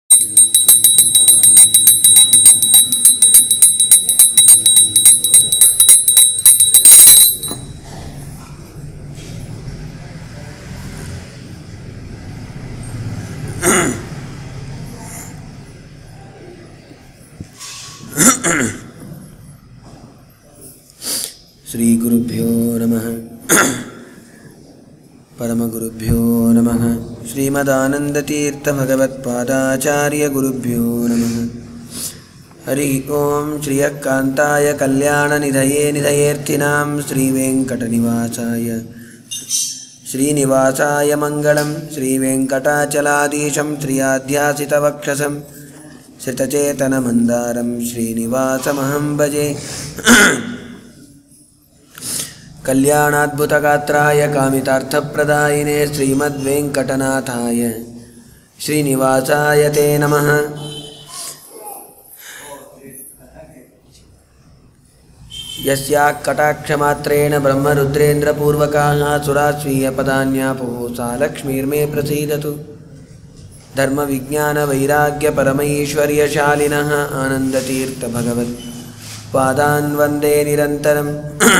श्रीगुरुभ्यो नमः परमगुरुभ्यो नमः श्रीमदानन्दतीर्थभगवत्पादाचार्यगुरुभ्यो नमः हरिः ॐ श्रियः कान्ताय कल्याणनिधये निधयेऽर्थिनां श्रीवेङ्कटनिवासाय श्रीनिवासाय मङ्गलं श्रीवेङ्कटाचलाधीशं श्रियाध्यासितवक्षसं श्रितचेतनमन्दारं श्रीनिवासमहं भजे कल्याणाद्भुतगात्राय कामितार्थप्रदायिने श्रीमद्वेङ्कटनाथाय श्रीनिवासाय ते नमः यस्याः कटाक्षमात्रेण ब्रह्मरुद्रेन्द्रपूर्वकाः सुरास्वीयपदान्यापुः सा लक्ष्मीर्मे प्रसीदतु धर्मविज्ञानवैराग्यपरमैश्वर्यशालिनः आनन्दतीर्थभगवत् पादान् वन्दे निरन्तरम्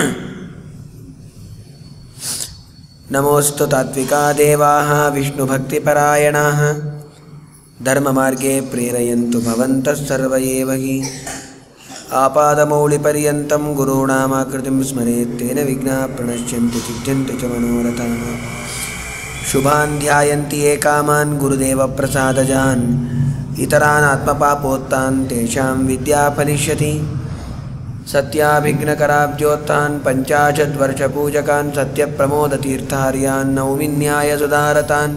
नमोऽस्तु तात्विका देवाः विष्णुभक्तिपरायणाः धर्ममार्गे प्रेरयन्तु भवन्तः सर्व एव हि आपादमौलिपर्यन्तं गुरूणामाकृतिं स्मरेत् तेन विघ्नाः प्रणश्यन्ति सिद्ध्यन्ति च मनोरथाः शुभान् ध्यायन्ति ये कामान् गुरुदेवप्रसादजान् इतरान् आत्मपापोत्तान् तेषां विद्या फलिष्यति सत्याभिघ्नकराब्जोत्थान् पञ्चाशद्वर्षपूजकान् सत्यप्रमोदतीर्थार्यान् नौमिन्यायसुधारतान्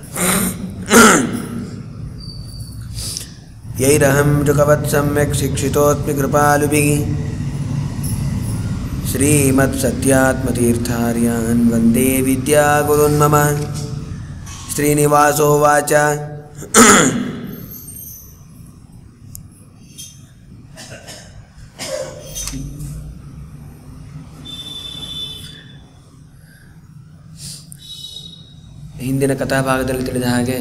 यैरहं जुगवत् सम्यक् शिक्षितोऽस्मि कृपालुभिः श्रीमत्सत्यात्मतीर्थार्यान् वन्दे विद्यागुरुन्मम श्रीनिवासोवाच ಹಿಂದಿನ ಕಥಾಭಾಗದಲ್ಲಿ ತಿಳಿದ ಹಾಗೆ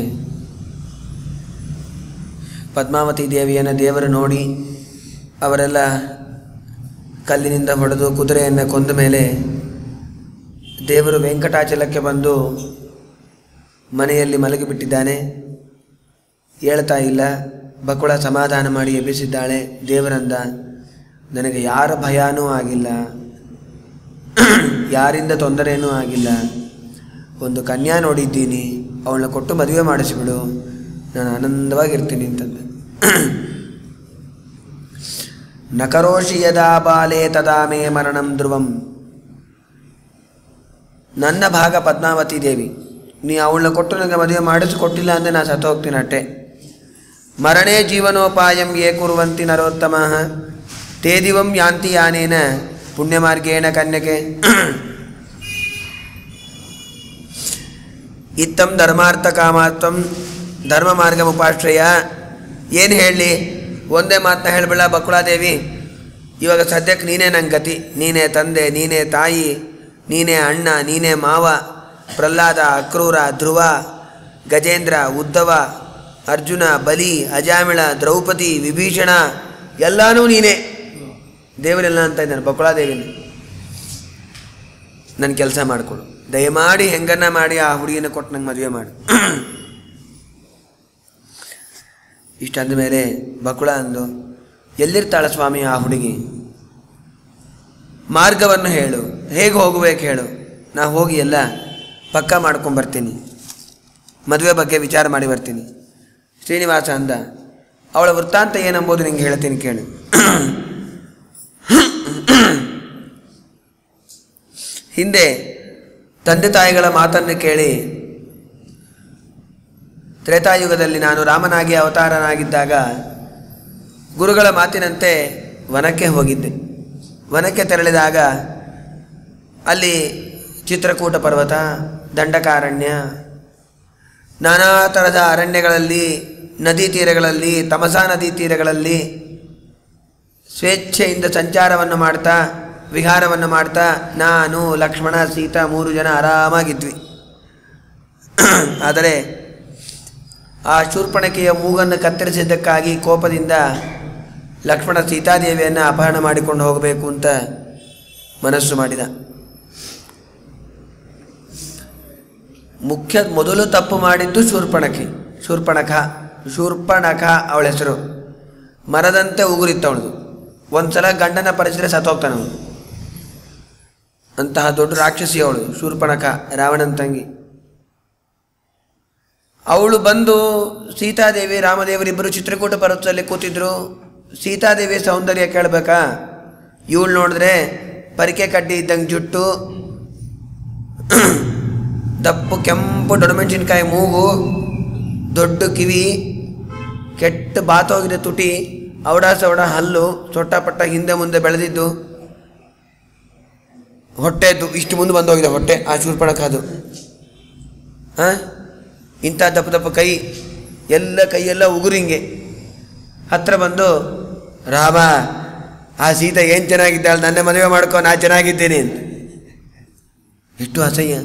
ಪದ್ಮಾವತಿ ದೇವಿಯನ್ನು ದೇವರು ನೋಡಿ ಅವರೆಲ್ಲ ಕಲ್ಲಿನಿಂದ ಹೊಡೆದು ಕುದುರೆಯನ್ನು ಕೊಂದ ಮೇಲೆ ದೇವರು ವೆಂಕಟಾಚಲಕ್ಕೆ ಬಂದು ಮನೆಯಲ್ಲಿ ಮಲಗಿಬಿಟ್ಟಿದ್ದಾನೆ ಹೇಳ್ತಾ ಇಲ್ಲ ಬಕುಳ ಸಮಾಧಾನ ಮಾಡಿ ಎಬ್ಬಿಸಿದ್ದಾಳೆ ದೇವರಂದ ನನಗೆ ಯಾರ ಭಯನೂ ಆಗಿಲ್ಲ ಯಾರಿಂದ ತೊಂದರೆಯೂ ಆಗಿಲ್ಲ ಒಂದು ಕನ್ಯಾ ನೋಡಿದ್ದೀನಿ ಅವಳನ್ನ ಕೊಟ್ಟು ಮದುವೆ ಮಾಡಿಸಿಬಿಡು ನಾನು ಆನಂದವಾಗಿರ್ತೀನಿ ಅಂತಂದ ನಕರೋಷಿ ಯದಾ ಬಾಲೆ ತದಾ ಮೇ ಮರಣಂ ಧ್ರುವಂ ನನ್ನ ಭಾಗ ಪದ್ಮಾವತಿ ದೇವಿ ನೀ ಅವಳನ್ನ ಕೊಟ್ಟು ನನಗೆ ಮದುವೆ ಮಾಡಿಸಿಕೊಟ್ಟಿಲ್ಲ ಅಂದರೆ ನಾನು ಸತ್ತೋಗ್ತೀನಿ ಅಟ್ಟೆ ಮರಣೇ ಜೀವನೋಪಾಯಂ ಯೇ ಕುರುವಂತಿ ನರೋತ್ತಮ ತೇ ದಿವಂ ಯಾಂತಿ ಯಾನೇನ ಪುಣ್ಯಮಾರ್ಗೇಣ ಕನ್ಯಕೆ ಇತ್ತಂ ಧರ್ಮಾರ್ಥ ಕಾಮಾತ್ವಂ ಧರ್ಮ ಮಾರ್ಗಮುಪಾಶ್ರಯ ಏನು ಹೇಳಲಿ ಒಂದೇ ಮಾತನ್ನ ಹೇಳಬೇಡ ಬಕುಳಾದೇವಿ ಇವಾಗ ಸದ್ಯಕ್ಕೆ ನೀನೇ ನನ್ನ ಗತಿ ನೀನೇ ತಂದೆ ನೀನೇ ತಾಯಿ ನೀನೇ ಅಣ್ಣ ನೀನೇ ಮಾವ ಪ್ರಹ್ಲಾದ ಅಕ್ರೂರ ಧ್ರುವ ಗಜೇಂದ್ರ ಉದ್ದವ ಅರ್ಜುನ ಬಲಿ ಅಜಾಮಿಳ ದ್ರೌಪದಿ ವಿಭೀಷಣ ಎಲ್ಲನೂ ನೀನೇ ದೇವರೆಲ್ಲ ಅಂತ ಇದ್ದಾನೆ ಬಕುಳಾದೇವಿನ ನನ್ನ ಕೆಲಸ ಮಾಡಿಕೊಡು ದಯಮಾಡಿ ಹೆಂಗನ್ನ ಮಾಡಿ ಆ ಹುಡುಗಿನ ಕೊಟ್ಟು ನಂಗೆ ಮದುವೆ ಮಾಡು ಇಷ್ಟಂದ ಮೇಲೆ ಬಕುಳ ಅಂದು ಎಲ್ಲಿರ್ತಾಳೆ ಸ್ವಾಮಿ ಆ ಹುಡುಗಿ ಮಾರ್ಗವನ್ನು ಹೇಳು ಹೇಗೆ ಹೋಗಬೇಕು ಹೇಳು ನಾ ಹೋಗಿ ಎಲ್ಲ ಪಕ್ಕ ಮಾಡ್ಕೊಂಬರ್ತೀನಿ ಮದುವೆ ಬಗ್ಗೆ ವಿಚಾರ ಮಾಡಿ ಬರ್ತೀನಿ ಶ್ರೀನಿವಾಸ ಅಂದ ಅವಳ ವೃತ್ತಾಂತ ಏನಂಬೋದು ನಿಂಗೆ ಹೇಳ್ತೀನಿ ಕೇಳು ಹಿಂದೆ ತಂದೆ ತಾಯಿಗಳ ಮಾತನ್ನು ಕೇಳಿ ತ್ರೇತಾಯುಗದಲ್ಲಿ ನಾನು ರಾಮನಾಗಿ ಅವತಾರನಾಗಿದ್ದಾಗ ಗುರುಗಳ ಮಾತಿನಂತೆ ವನಕ್ಕೆ ಹೋಗಿದ್ದೆ ವನಕ್ಕೆ ತೆರಳಿದಾಗ ಅಲ್ಲಿ ಚಿತ್ರಕೂಟ ಪರ್ವತ ದಂಡಕಾರಣ್ಯ ನಾನಾ ಥರದ ಅರಣ್ಯಗಳಲ್ಲಿ ನದಿ ತೀರಗಳಲ್ಲಿ ತಮಸಾ ನದಿ ತೀರಗಳಲ್ಲಿ ಸ್ವೇಚ್ಛೆಯಿಂದ ಸಂಚಾರವನ್ನು ಮಾಡ್ತಾ ವಿಹಾರವನ್ನು ಮಾಡ್ತಾ ನಾನು ಲಕ್ಷ್ಮಣ ಸೀತಾ ಮೂರು ಜನ ಆರಾಮಾಗಿದ್ವಿ ಆದರೆ ಆ ಶೂರ್ಪಣಕೆಯ ಮೂಗನ್ನು ಕತ್ತರಿಸಿದ್ದಕ್ಕಾಗಿ ಕೋಪದಿಂದ ಲಕ್ಷ್ಮಣ ಸೀತಾದೇವಿಯನ್ನು ಅಪಹರಣ ಮಾಡಿಕೊಂಡು ಹೋಗಬೇಕು ಅಂತ ಮನಸ್ಸು ಮಾಡಿದ ಮುಖ್ಯ ಮೊದಲು ತಪ್ಪು ಮಾಡಿದ್ದು ಶೂರ್ಪಣಖಿ ಶೂರ್ಪಣಖ ಶೂರ್ಪಣಖ ಅವಳ ಹೆಸರು ಮರದಂತೆ ಉಗುರಿತ್ತು ಅವಳದು ಒಂದ್ಸಲ ಗಂಡನ ಪರಿಸರ ಸತ್ತೋಗ್ತಾನೆ ಅವನು ಅಂತಹ ದೊಡ್ಡ ರಾಕ್ಷಸಿ ಅವಳು ಶೂರ್ಪಣಖ ರಾವಣನ ತಂಗಿ ಅವಳು ಬಂದು ಸೀತಾದೇವಿ ರಾಮದೇವರಿಬ್ಬರು ಚಿತ್ರಕೂಟ ಪರ್ವತದಲ್ಲಿ ಕೂತಿದ್ರು ಸೀತಾದೇವಿ ಸೌಂದರ್ಯ ಕೇಳಬೇಕಾ ಇವಳು ನೋಡಿದ್ರೆ ಪರಿಕೆ ಕಡ್ಡಿ ಇದ್ದಂಗೆ ಜುಟ್ಟು ದಪ್ಪು ಕೆಂಪು ದೊಡ್ಡಮೆಣಸಿನ್ಕಾಯಿ ಮೂಗು ದೊಡ್ಡ ಕಿವಿ ಕೆಟ್ಟ ಬಾತೋಗಿದೆ ತುಟಿ ಔಡ ಸೌಡ ಹಲ್ಲು ಚೊಟ್ಟಪಟ್ಟ ಹಿಂದೆ ಮುಂದೆ ಬೆಳೆದಿದ್ದು ಹೊಟ್ಟೆದ್ದು ಇಷ್ಟು ಮುಂದೆ ಬಂದೋಗಿದೆ ಹೊಟ್ಟೆ ಆ ಶೂರ್ಪಣಕ್ಕಾದು ಹಾಂ ಇಂಥ ದಪ್ಪ ದಪ್ಪ ಕೈ ಎಲ್ಲ ಕೈಯೆಲ್ಲ ಉಗುರಿಂಗೆ ಹತ್ರ ಬಂದು ರಾಮ ಆ ಸೀತಾ ಏನು ಚೆನ್ನಾಗಿದ್ದಾಳೆ ನನ್ನ ಮದುವೆ ಮಾಡ್ಕೊ ನಾ ಚೆನ್ನಾಗಿದ್ದೀನಿ ಅಂತ ಎಷ್ಟು ಅಸಹ್ಯ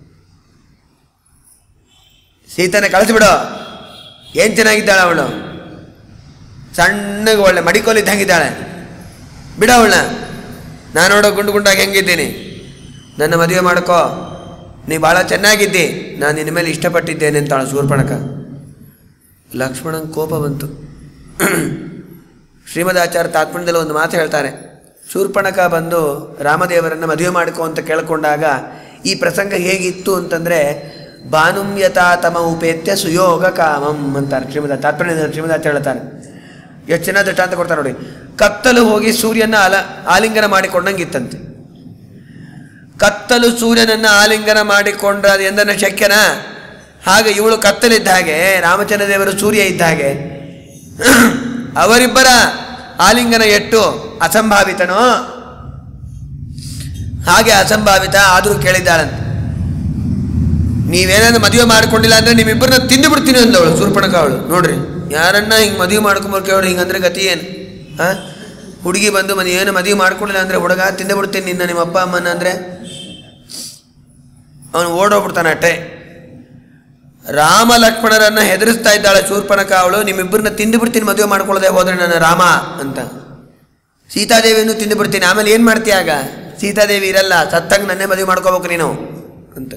ಸೀತನ ಕಳಿಸ್ಬಿಡು ಏನು ಚೆನ್ನಾಗಿದ್ದಾಳೆ ಅವಳು ಸಣ್ಣಗೆ ಒಳ್ಳೆ ಮಡಿಕೋಲಿ ಇದ್ದಂಗಿದ್ದಾಳೆ ಬಿಡ ಅವಳನ್ನ ನಾನು ನೋಡೋ ಗುಂಡು ಗುಂಡಾಗಿ ಹೆಂಗಿದ್ದೀನಿ ನನ್ನ ಮದುವೆ ಮಾಡ್ಕೋ ನೀ ಭಾಳ ಚೆನ್ನಾಗಿದ್ದಿ ನಾನು ನಿನ್ನ ಮೇಲೆ ಇಷ್ಟಪಟ್ಟಿದ್ದೇನೆ ಅಂತಾಳ ಶೂರ್ಪಣಕ ಲಕ್ಷ್ಮಣನ ಕೋಪ ಬಂತು ಶ್ರೀಮದಾಚಾರ್ಯ ತಾತ್ಪಣ್ಯದಲ್ಲಿ ಒಂದು ಮಾತು ಹೇಳ್ತಾರೆ ಶೂರ್ಪಣಕ ಬಂದು ರಾಮದೇವರನ್ನು ಮದುವೆ ಮಾಡಿಕೊ ಅಂತ ಕೇಳ್ಕೊಂಡಾಗ ಈ ಪ್ರಸಂಗ ಹೇಗಿತ್ತು ಅಂತಂದರೆ ಭಾನುಮ್ಯತಾ ತಮ ಉಪೇತ್ಯ ಸುಯೋಗ ಕಾಮಂ ಅಂತಾರೆ ಶ್ರೀಮದ ತಾತ್ಪರ್ಯ ಶ್ರೀಮದಾಚಾರ್ಯ ಹೇಳ್ತಾರೆ ಎಷ್ಟು ಚೆನ್ನಾಗಿ ದೃಷ್ಟಾಂತ ಕೊಡ್ತಾರೆ ನೋಡಿ ಕತ್ತಲು ಹೋಗಿ ಸೂರ್ಯನ ಅಲ ಆಲಿಂಗನ ಮಾಡಿಕೊಂಡಂಗಿತ್ತಂತೆ ಕತ್ತಲು ಸೂರ್ಯನನ್ನ ಆಲಿಂಗನ ಮಾಡಿಕೊಂಡ್ರೆ ಅದು ಎಂದನ ಶಕ್ಯನಾ ಹಾಗೆ ಇವಳು ಕತ್ತಲಿದ್ದ ಹಾಗೆ ರಾಮಚಂದ್ರ ದೇವರು ಸೂರ್ಯ ಇದ್ದ ಹಾಗೆ ಅವರಿಬ್ಬರ ಆಲಿಂಗನ ಎಟ್ಟು ಅಸಂಭಾವಿತನೋ ಹಾಗೆ ಅಸಂಭಾವಿತ ಆದರೂ ಕೇಳಿದ್ದಾಳಂತೆ ನೀವೇನಾದ್ರು ಮದುವೆ ಮಾಡ್ಕೊಂಡಿಲ್ಲ ಅಂದ್ರೆ ನಿಮ್ಮಿಬ್ಬರನ್ನ ತಿಂದು ಬಿಡ್ತೀನಿ ಅಂದವಳು ಸೂರ್ಪಣಕ ಅವಳು ನೋಡ್ರಿ ಯಾರನ್ನ ಹಿಂಗೆ ಮದುವೆ ಮಾಡ್ಕೊಂಬರ್ ಕೇಳಿ ಹಿಂಗಂದ್ರೆ ಗತಿ ಏನು ಹಾಂ ಹುಡುಗಿ ಬಂದು ಮನೆ ಏನು ಮದುವೆ ಮಾಡ್ಕೊಂಡಿಲ್ಲ ಅಂದರೆ ಹುಡುಗ ತಿಂದು ಬಿಡ್ತೀನಿ ನಿನ್ನ ನಿಮ್ಮ ಅಪ್ಪ ಅಮ್ಮನ ಅಂದರೆ ಅವನು ಓಡೋಗ್ಬಿಡ್ತಾನೆ ಅಟ್ಟೆ ರಾಮ ಲಕ್ಷ್ಮಣರನ್ನ ಹೆದರಿಸ್ತಾ ಇದ್ದಾಳೆ ಶೂರ್ಪಣಕ ಅವಳು ನಿಮ್ಮಿಬ್ಬರನ್ನ ತಿಂದು ಬಿಡ್ತೀನಿ ಮದುವೆ ಮಾಡ್ಕೊಳ್ಳದೆ ಹೋದ್ರೆ ನನ್ನ ರಾಮ ಅಂತ ಸೀತಾದೇವಿಯನ್ನು ತಿಂದು ಬಿಡ್ತೀನಿ ಆಮೇಲೆ ಏನು ಮಾಡ್ತೀಯ ಆಗ ಸೀತಾದೇವಿ ಇರಲ್ಲ ಸತ್ತಂಗೆ ನನ್ನೇ ಮದುವೆ ಮಾಡ್ಕೋಬೇಕು ನೀನು ಅಂತ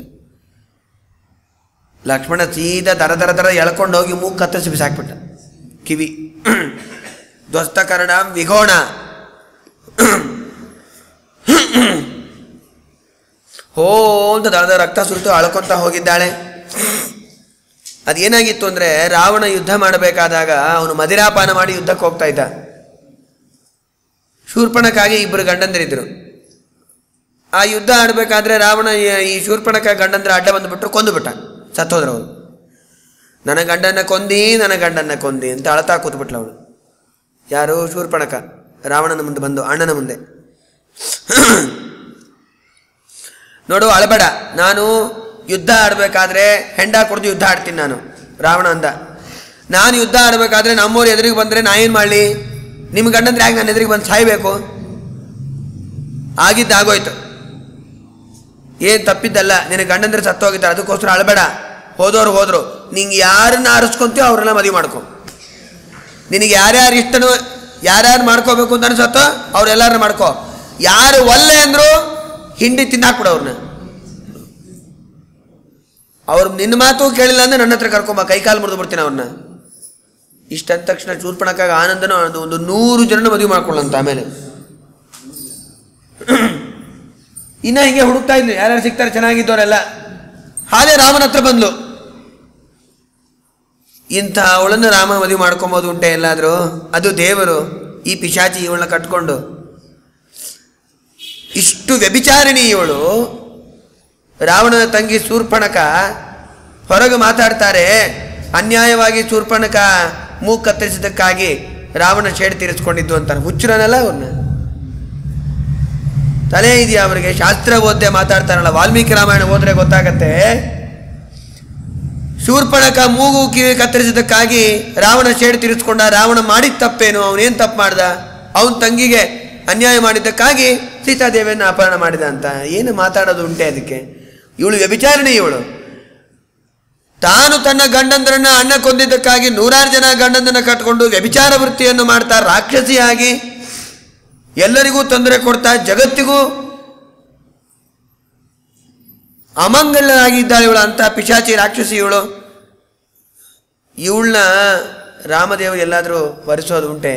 ಲಕ್ಷ್ಮಣ ಸೀದಾ ದರ ದರ ದರ ಎಳ್ಕೊಂಡು ಹೋಗಿ ಮೂಗು ಕತ್ತರಿಸಿ ಬಿಸಾಕ್ಬಿಟ್ಟ ಕಿವಿ ಧ್ವಸ್ತ ಕರ್ಣ ವಿಘೋಣ ಹೋ ಅಂತ ದರದ ರಕ್ತ ಸುರಿತು ಅಳ್ಕೊಂತ ಹೋಗಿದ್ದಾಳೆ ಅದೇನಾಗಿತ್ತು ಅಂದರೆ ರಾವಣ ಯುದ್ಧ ಮಾಡಬೇಕಾದಾಗ ಅವನು ಮದಿರಾಪಾನ ಮಾಡಿ ಯುದ್ಧಕ್ಕೆ ಹೋಗ್ತಾ ಇದ್ದ ಶೂರ್ಪಣಕ್ಕಾಗಿ ಇಬ್ಬರು ಗಂಡಂದಿರಿದ್ರು ಆ ಯುದ್ಧ ಆಡಬೇಕಾದ್ರೆ ರಾವಣ ಈ- ಈ ಶೂರ್ಪಣಕ ಗಂಡಂದ್ರ ಅಡ್ಡ ಬಂದುಬಿಟ್ರು ಕೊಂದುಬಿಟ್ಟ ಸತ್ತೋದ್ರು ಅವರು ನನ್ನ ಗಂಡನ ಕೊಂದಿ ನನ್ನ ಗಂಡನ ಕೊಂದಿ ಅಂತ ಅಳತಾ ಕೂತ್ಬಿಟ್ಲು ಅವಳು ಯಾರು ಶೂರ್ಪಣಕ ರಾವಣನ ಮುಂದೆ ಬಂದು ಅಣ್ಣನ ಮುಂದೆ ನೋಡು ಅಳಬೇಡ ನಾನು ಯುದ್ಧ ಆಡಬೇಕಾದ್ರೆ ಹೆಂಡ ಕುಡ್ದು ಯುದ್ಧ ಆಡ್ತೀನಿ ನಾನು ರಾವಣ ಅಂದ ನಾನು ಯುದ್ಧ ಆಡಬೇಕಾದ್ರೆ ನಮ್ಮವ್ರು ಎದುರಿಗೆ ಬಂದರೆ ನಾ ಏನು ಮಾಡಲಿ ನಿಮ್ಮ ಗಂಡಂದ್ರೆ ಯಾಕೆ ನನ್ನ ಎದುರಿಗೆ ಬಂದು ಸಾಯಬೇಕು ಆಗಿದ್ದು ಆಗೋಯ್ತು ಏನು ತಪ್ಪಿದ್ದಲ್ಲ ನಿನ್ನ ಗಂಡಂದ್ರೆ ಸತ್ತೋಗಿದ್ದಾರೆ ಅದಕ್ಕೋಸ್ಕರ ಅಳಬೇಡ ಹೋದವ್ರು ಹೋದರು ನಿಂಗೆ ಯಾರನ್ನ ಆರಿಸ್ಕೊಂತೀಯೋ ಅವ್ರನ್ನ ಮದುವೆ ಮಾಡ್ಕೊ ನಿನಗೆ ಯಾರ್ಯಾರು ಇಷ್ಟನೋ ಯಾರ್ಯಾರು ಮಾಡ್ಕೋಬೇಕು ಅಂತ ಅನ್ಸತ್ತೋ ಅವ್ರೆಲ್ಲಾರನ್ನ ಮಾಡ್ಕೋ ಯಾರು ಒಲ್ಲೆ ಅಂದ್ರು ಹಿಂಡಿ ತಿನ್ನಾಕ್ಬಿಡು ಅವ್ರನ್ನ ಅವ್ರು ನಿನ್ನ ಮಾತು ಕೇಳಿಲ್ಲ ಅಂದ್ರೆ ನನ್ನ ಹತ್ರ ಕರ್ಕೊಂಬ ಕೈಕಾಲು ಮುರಿದು ಬಿಡ್ತೀನಿ ಅವ್ರನ್ನ ಇಷ್ಟಂದ ತಕ್ಷಣ ಚೂರ್ಪಣಕ್ಕಾಗ ಆನಂದನೂ ಒಂದು ಒಂದು ನೂರು ಜನನ ಮದುವೆ ಮಾಡ್ಕೊಳ್ಳಂತ ಆಮೇಲೆ ಇನ್ನ ಹಿಂಗೆ ಹುಡುಕ್ತಾ ಇದ್ಲು ಯಾರ್ಯಾರು ಸಿಗ್ತಾರೆ ಚೆನ್ನಾಗಿದ್ದವರೆಲ್ಲ ಹಾಗೆ ರಾಮನ ಹತ್ರ ಬಂದ್ಲು ಇಂಥ ಅವಳನ್ನು ರಾಮ ಮದುವೆ ಮಾಡ್ಕೊಬೋದು ಉಂಟೆ ಎಲ್ಲಾದರೂ ಅದು ದೇವರು ಈ ಪಿಶಾಚಿ ಇವಳನ್ನ ಕಟ್ಕೊಂಡು ಇಷ್ಟು ವ್ಯಭಿಚಾರಿಣಿ ಇವಳು ರಾವಣನ ತಂಗಿ ಶೂರ್ಪಣಕ ಹೊರಗೆ ಮಾತಾಡ್ತಾರೆ ಅನ್ಯಾಯವಾಗಿ ಶೂರ್ಪಣಕ ಮೂಗು ಕತ್ತರಿಸಿದ್ದಕ್ಕಾಗಿ ರಾವಣ ಶೇಡ್ ತೀರಿಸ್ಕೊಂಡಿದ್ದು ಅಂತಾರೆ ಹುಚ್ಚರನಲ್ಲ ಅವ್ರನ್ನ ತಲೆ ಇದೆಯಾ ಅವರಿಗೆ ಶಾಸ್ತ್ರ ಓದ್ದೆ ಮಾತಾಡ್ತಾರಲ್ಲ ವಾಲ್ಮೀಕಿ ರಾಮಾಯಣ ಓದ್ರೆ ಗೊತ್ತಾಗತ್ತೆ ಶೂರ್ಪಣಕ ಮೂಗು ಕಿವಿ ಕತ್ತರಿಸಿದ್ದಕ್ಕಾಗಿ ರಾವಣ ಶೇಡ್ ತೀರಿಸ್ಕೊಂಡ ರಾವಣ ಮಾಡಿದ ತಪ್ಪೇನು ಅವನೇನು ತಪ್ಪು ಮಾಡ್ದ ಅವನ ತಂಗಿಗೆ ಅನ್ಯಾಯ ಮಾಡಿದ್ದಕ್ಕಾಗಿ ಸೀತಾದೇವಿಯನ್ನು ಅಪಹರಣ ಮಾಡಿದ ಅಂತ ಏನು ಮಾತಾಡೋದು ಉಂಟೆ ಅದಕ್ಕೆ ಇವಳು ವ್ಯಭಿಚಾರಣೆ ಇವಳು ತಾನು ತನ್ನ ಗಂಡಂದರನ್ನ ಅಣ್ಣ ಕೊಂದಿದ್ದಕ್ಕಾಗಿ ನೂರಾರು ಜನ ಗಂಡಂದನ್ನ ಕಟ್ಕೊಂಡು ವ್ಯಭಿಚಾರ ವೃತ್ತಿಯನ್ನು ಮಾಡ್ತಾ ರಾಕ್ಷಸಿಯಾಗಿ ಎಲ್ಲರಿಗೂ ತೊಂದರೆ ಕೊಡ್ತಾ ಜಗತ್ತಿಗೂ ಅಮಂಗಳಾಗಿದ್ದಾಳೆ ಇವಳು ಅಂತ ಪಿಶಾಚಿ ರಾಕ್ಷಸಿ ಇವಳು ಇವಳನ್ನ ರಾಮದೇವರು ಎಲ್ಲಾದರೂ ವರಿಸೋದು ಉಂಟೆ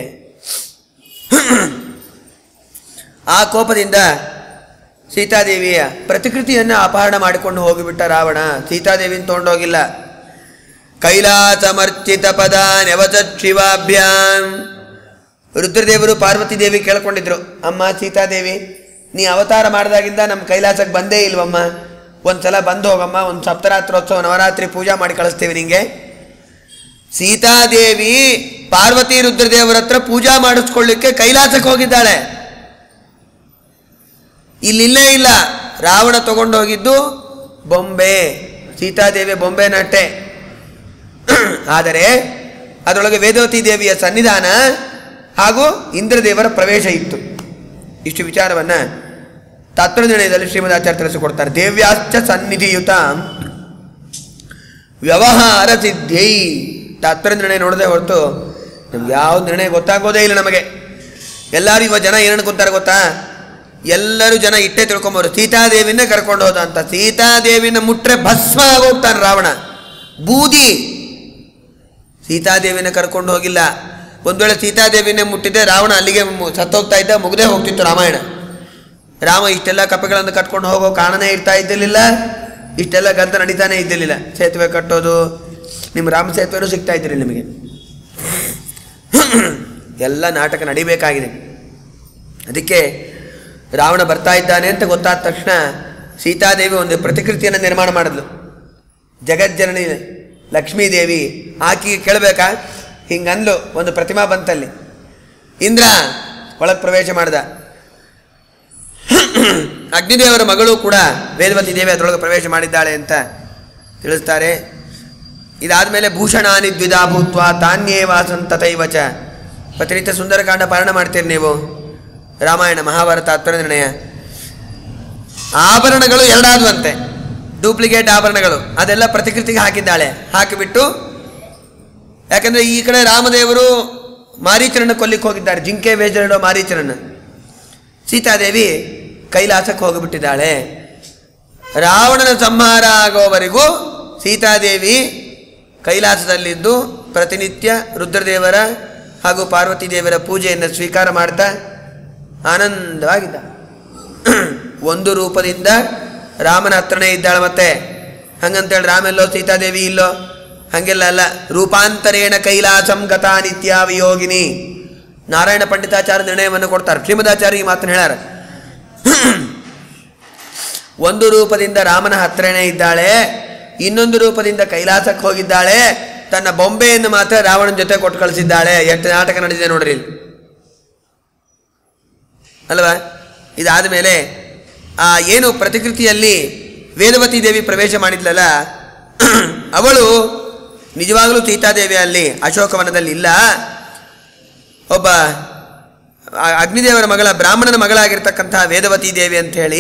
ಆ ಕೋಪದಿಂದ ಸೀತಾದೇವಿಯ ಪ್ರತಿಕೃತಿಯನ್ನು ಅಪಹರಣ ಮಾಡಿಕೊಂಡು ಹೋಗಿಬಿಟ್ಟ ರಾವಣ ಸೀತಾದೇವಿನ ತೊಗೊಂಡೋಗಿಲ್ಲ ಕೈಲಾಸಮರ್ಚಿತ ಪದ ನೆವಚ ಶಿವಾಭ್ಯಾಂ ರುದ್ರದೇವರು ಪಾರ್ವತಿ ದೇವಿ ಕೇಳ್ಕೊಂಡಿದ್ರು ಅಮ್ಮ ಸೀತಾದೇವಿ ನೀ ಅವತಾರ ಮಾಡಿದಾಗಿಂದ ನಮ್ಮ ಕೈಲಾಸಕ್ಕೆ ಬಂದೇ ಇಲ್ವಮ್ಮ ಒಂದ್ಸಲ ಬಂದು ಹೋಗಮ್ಮ ಒಂದು ಸಪ್ತರಾತ್ರೋತ್ಸವ ನವರಾತ್ರಿ ಪೂಜಾ ಮಾಡಿ ಕಳಿಸ್ತೀವಿ ನಿಂಗೆ ಸೀತಾದೇವಿ ಪಾರ್ವತಿ ರುದ್ರದೇವರ ಹತ್ರ ಪೂಜಾ ಮಾಡಿಸ್ಕೊಳ್ಳಿಕ್ಕೆ ಕೈಲಾಸಕ್ಕೆ ಹೋಗಿದ್ದಾಳೆ ಇಲ್ಲಿಲ್ಲೇ ಇಲ್ಲ ರಾವಣ ತಗೊಂಡು ಹೋಗಿದ್ದು ಬೊಂಬೆ ಸೀತಾದೇವಿ ಬೊಂಬೆ ನಟ್ಟೆ ಆದರೆ ಅದರೊಳಗೆ ವೇದವತಿ ದೇವಿಯ ಸನ್ನಿಧಾನ ಹಾಗೂ ಇಂದ್ರದೇವರ ಪ್ರವೇಶ ಇತ್ತು ಇಷ್ಟು ವಿಚಾರವನ್ನು ತತ್ವನಿರ್ಣಯದಲ್ಲಿ ಶ್ರೀಮದಾಚಾರ್ಯ ತಿಳಿಸಿಕೊಡ್ತಾರೆ ದೇವ್ಯಾಶ್ಚ ಸನ್ನಿಧಿಯುತ ವ್ಯವಹಾರ ಸಿದ್ಧೈ ತಾತ್ಪರ್ಯ ನಿರ್ಣಯ ನೋಡದೆ ಹೊರತು ನಮ್ಗೆ ಯಾವ ನಿರ್ಣಯ ಗೊತ್ತಾಗೋದೇ ಇಲ್ಲ ನಮಗೆ ಎಲ್ಲರೂ ಇವ ಜನ ಏನು ಅನ್ಕೊಂತಾರೆ ಗೊತ್ತಾ ಎಲ್ಲರೂ ಜನ ಇಟ್ಟೇ ತಿಳ್ಕೊಂಬರು ಸೀತಾದೇವಿನ ಕರ್ಕೊಂಡು ಹೋದ ಅಂತ ಸೀತಾದೇವಿನ ಮುಟ್ರೆ ಭಸ್ಮ ಆಗೋಗ್ತಾನೆ ರಾವಣ ಬೂದಿ ಸೀತಾದೇವಿನ ಕರ್ಕೊಂಡು ಹೋಗಿಲ್ಲ ಒಂದು ವೇಳೆ ಸೀತಾದೇವಿನೇ ಮುಟ್ಟಿದ್ದೆ ರಾವಣ ಅಲ್ಲಿಗೆ ಮು- ಸತ್ತೋಗ್ತಾ ಇದ್ದ ಮುಗ್ದೇ ಹೋಗ್ತಿತ್ತು ರಾಮಾಯಣ ರಾಮ ಇಷ್ಟೆಲ್ಲ ಕಪ್ಪೆಗಳನ್ನು ಕಟ್ಕೊಂಡು ಹೋಗೋ ಕಾರಣನೇ ಇರ್ತಾ ಇದ್ದಿರಲಿಲ್ಲ ಇಷ್ಟೆಲ್ಲ ಗಂತ ನಡೀತಾನೆ ಇದ್ದಿರಲಿಲ್ಲ ಸೇತುವೆ ಕಟ್ಟೋದು ನಿಮ್ಮ ರಾಮ ಸೇತುವೆನೂ ಸಿಗ್ತಾ ಇದ್ದಿರಲಿಲ್ಲ ನಿಮಗೆ ಎಲ್ಲ ನಾಟಕ ನಡಿಬೇಕಾಗಿದೆ ಅದಕ್ಕೆ ರಾವಣ ಬರ್ತಾ ಇದ್ದಾನೆ ಅಂತ ಗೊತ್ತಾದ ತಕ್ಷಣ ಸೀತಾದೇವಿ ಒಂದು ಪ್ರತಿಕೃತಿಯನ್ನು ನಿರ್ಮಾಣ ಮಾಡಿದ್ಲು ಜಗಜ್ಜನನಿ ಲಕ್ಷ್ಮೀದೇವಿ ಆಕೆಗೆ ಕೇಳಬೇಕಾ ಹಿಂಗನ್ಲು ಒಂದು ಪ್ರತಿಮಾ ಬಂತಲ್ಲಿ ಇಂದ್ರ ಒಳಗೆ ಪ್ರವೇಶ ಮಾಡ್ದ ಅಗ್ನಿದೇವರ ಮಗಳು ಕೂಡ ವೇದವತಿ ದೇವಿ ಅದರೊಳಗೆ ಪ್ರವೇಶ ಮಾಡಿದ್ದಾಳೆ ಅಂತ ತಿಳಿಸ್ತಾರೆ ಇದಾದಮೇಲೆ ಭೂಷಣಾನಿ ದ್ವಿಧಾ ಭೂತ್ವ ತಾನ್ಯೇವ ಸಂತತೈವ ಚ ಪ್ರತಿನಿತ್ಯ ಸುಂದರಕಾಂಡ ಪಾರಣ ಮಾಡ್ತೀರಿ ನೀವು ರಾಮಾಯಣ ಮಹಾಭಾರತ ತಾತ್ಪರ್ಯ ನಿರ್ಣಯ ಆಭರಣಗಳು ಎರಡಾದ್ವಂತೆ ಡೂಪ್ಲಿಕೇಟ್ ಆಭರಣಗಳು ಅದೆಲ್ಲ ಪ್ರತಿಕೃತಿಗೆ ಹಾಕಿದ್ದಾಳೆ ಹಾಕಿಬಿಟ್ಟು ಯಾಕಂದರೆ ಈ ಕಡೆ ರಾಮದೇವರು ಮಾರೀಚರನ್ನ ಕೊಲ್ಲಿಕ್ಕೆ ಹೋಗಿದ್ದಾರೆ ಜಿಂಕೆ ಬೇಜರಿಡೋ ಮಾರೀಚರನ್ನ ಸೀತಾದೇವಿ ಕೈಲಾಸಕ್ಕೆ ಹೋಗಿಬಿಟ್ಟಿದ್ದಾಳೆ ರಾವಣನ ಸಂಹಾರ ಆಗೋವರೆಗೂ ಸೀತಾದೇವಿ ಕೈಲಾಸದಲ್ಲಿದ್ದು ಪ್ರತಿನಿತ್ಯ ರುದ್ರದೇವರ ಹಾಗೂ ಪಾರ್ವತಿ ದೇವರ ಪೂಜೆಯನ್ನು ಸ್ವೀಕಾರ ಮಾಡ್ತಾ ಆನಂದವಾಗಿದ್ದ ಒಂದು ರೂಪದಿಂದ ರಾಮನ ಹತ್ರನೇ ಇದ್ದಾಳೆ ಮತ್ತೆ ಹಂಗಂತೇಳಿ ರಾಮೆಲ್ಲೋ ಸೀತಾದೇವಿ ಇಲ್ಲೋ ಹಂಗೆಲ್ಲ ಅಲ್ಲ ರೂಪಾಂತರೇಣ ಕೈಲಾಸಂ ಗತಾ ನಿತ್ಯ ವಿಯೋಗಿನಿ ನಾರಾಯಣ ಪಂಡಿತಾಚಾರ್ಯ ನಿರ್ಣಯವನ್ನು ಕೊಡ್ತಾರೆ ಶ್ರೀಮದಾಚಾರ್ಯ ಈ ಮಾತನ್ನು ಹೇಳ್ಯಾರ ಒಂದು ರೂಪದಿಂದ ರಾಮನ ಹತ್ರನೇ ಇದ್ದಾಳೆ ಇನ್ನೊಂದು ರೂಪದಿಂದ ಕೈಲಾಸಕ್ಕೆ ಹೋಗಿದ್ದಾಳೆ ತನ್ನ ಬೊಂಬೆಯನ್ನು ಮಾತ್ರ ರಾವಣನ ಜೊತೆ ಕೊಟ್ಟು ಕಳಿಸಿದ್ದಾಳೆ ಎಷ್ಟು ನಾಟಕ ನಡೆದಿದೆ ನೋಡ್ರಿ ಇಲ್ಲಿ. ಅಲ್ವಾ ಇದಾದ ಮೇಲೆ ಆ ಏನು ಪ್ರತಿಕೃತಿಯಲ್ಲಿ ವೇದವತಿ ದೇವಿ ಪ್ರವೇಶ ಮಾಡಿದ್ಲಲ್ಲ ಅವಳು ನಿಜವಾಗಲೂ ಸೀತಾದೇವಿ ಅಲ್ಲಿ ಅಶೋಕವನದಲ್ಲಿ ಇಲ್ಲ ಒಬ್ಬ ಆ ಅಗ್ನಿದೇವರ ಮಗಳ ಬ್ರಾಹ್ಮಣನ ಮಗಳಾಗಿರ್ತಕ್ಕಂತಹ ವೇದವತಿ ದೇವಿ ಅಂತ ಹೇಳಿ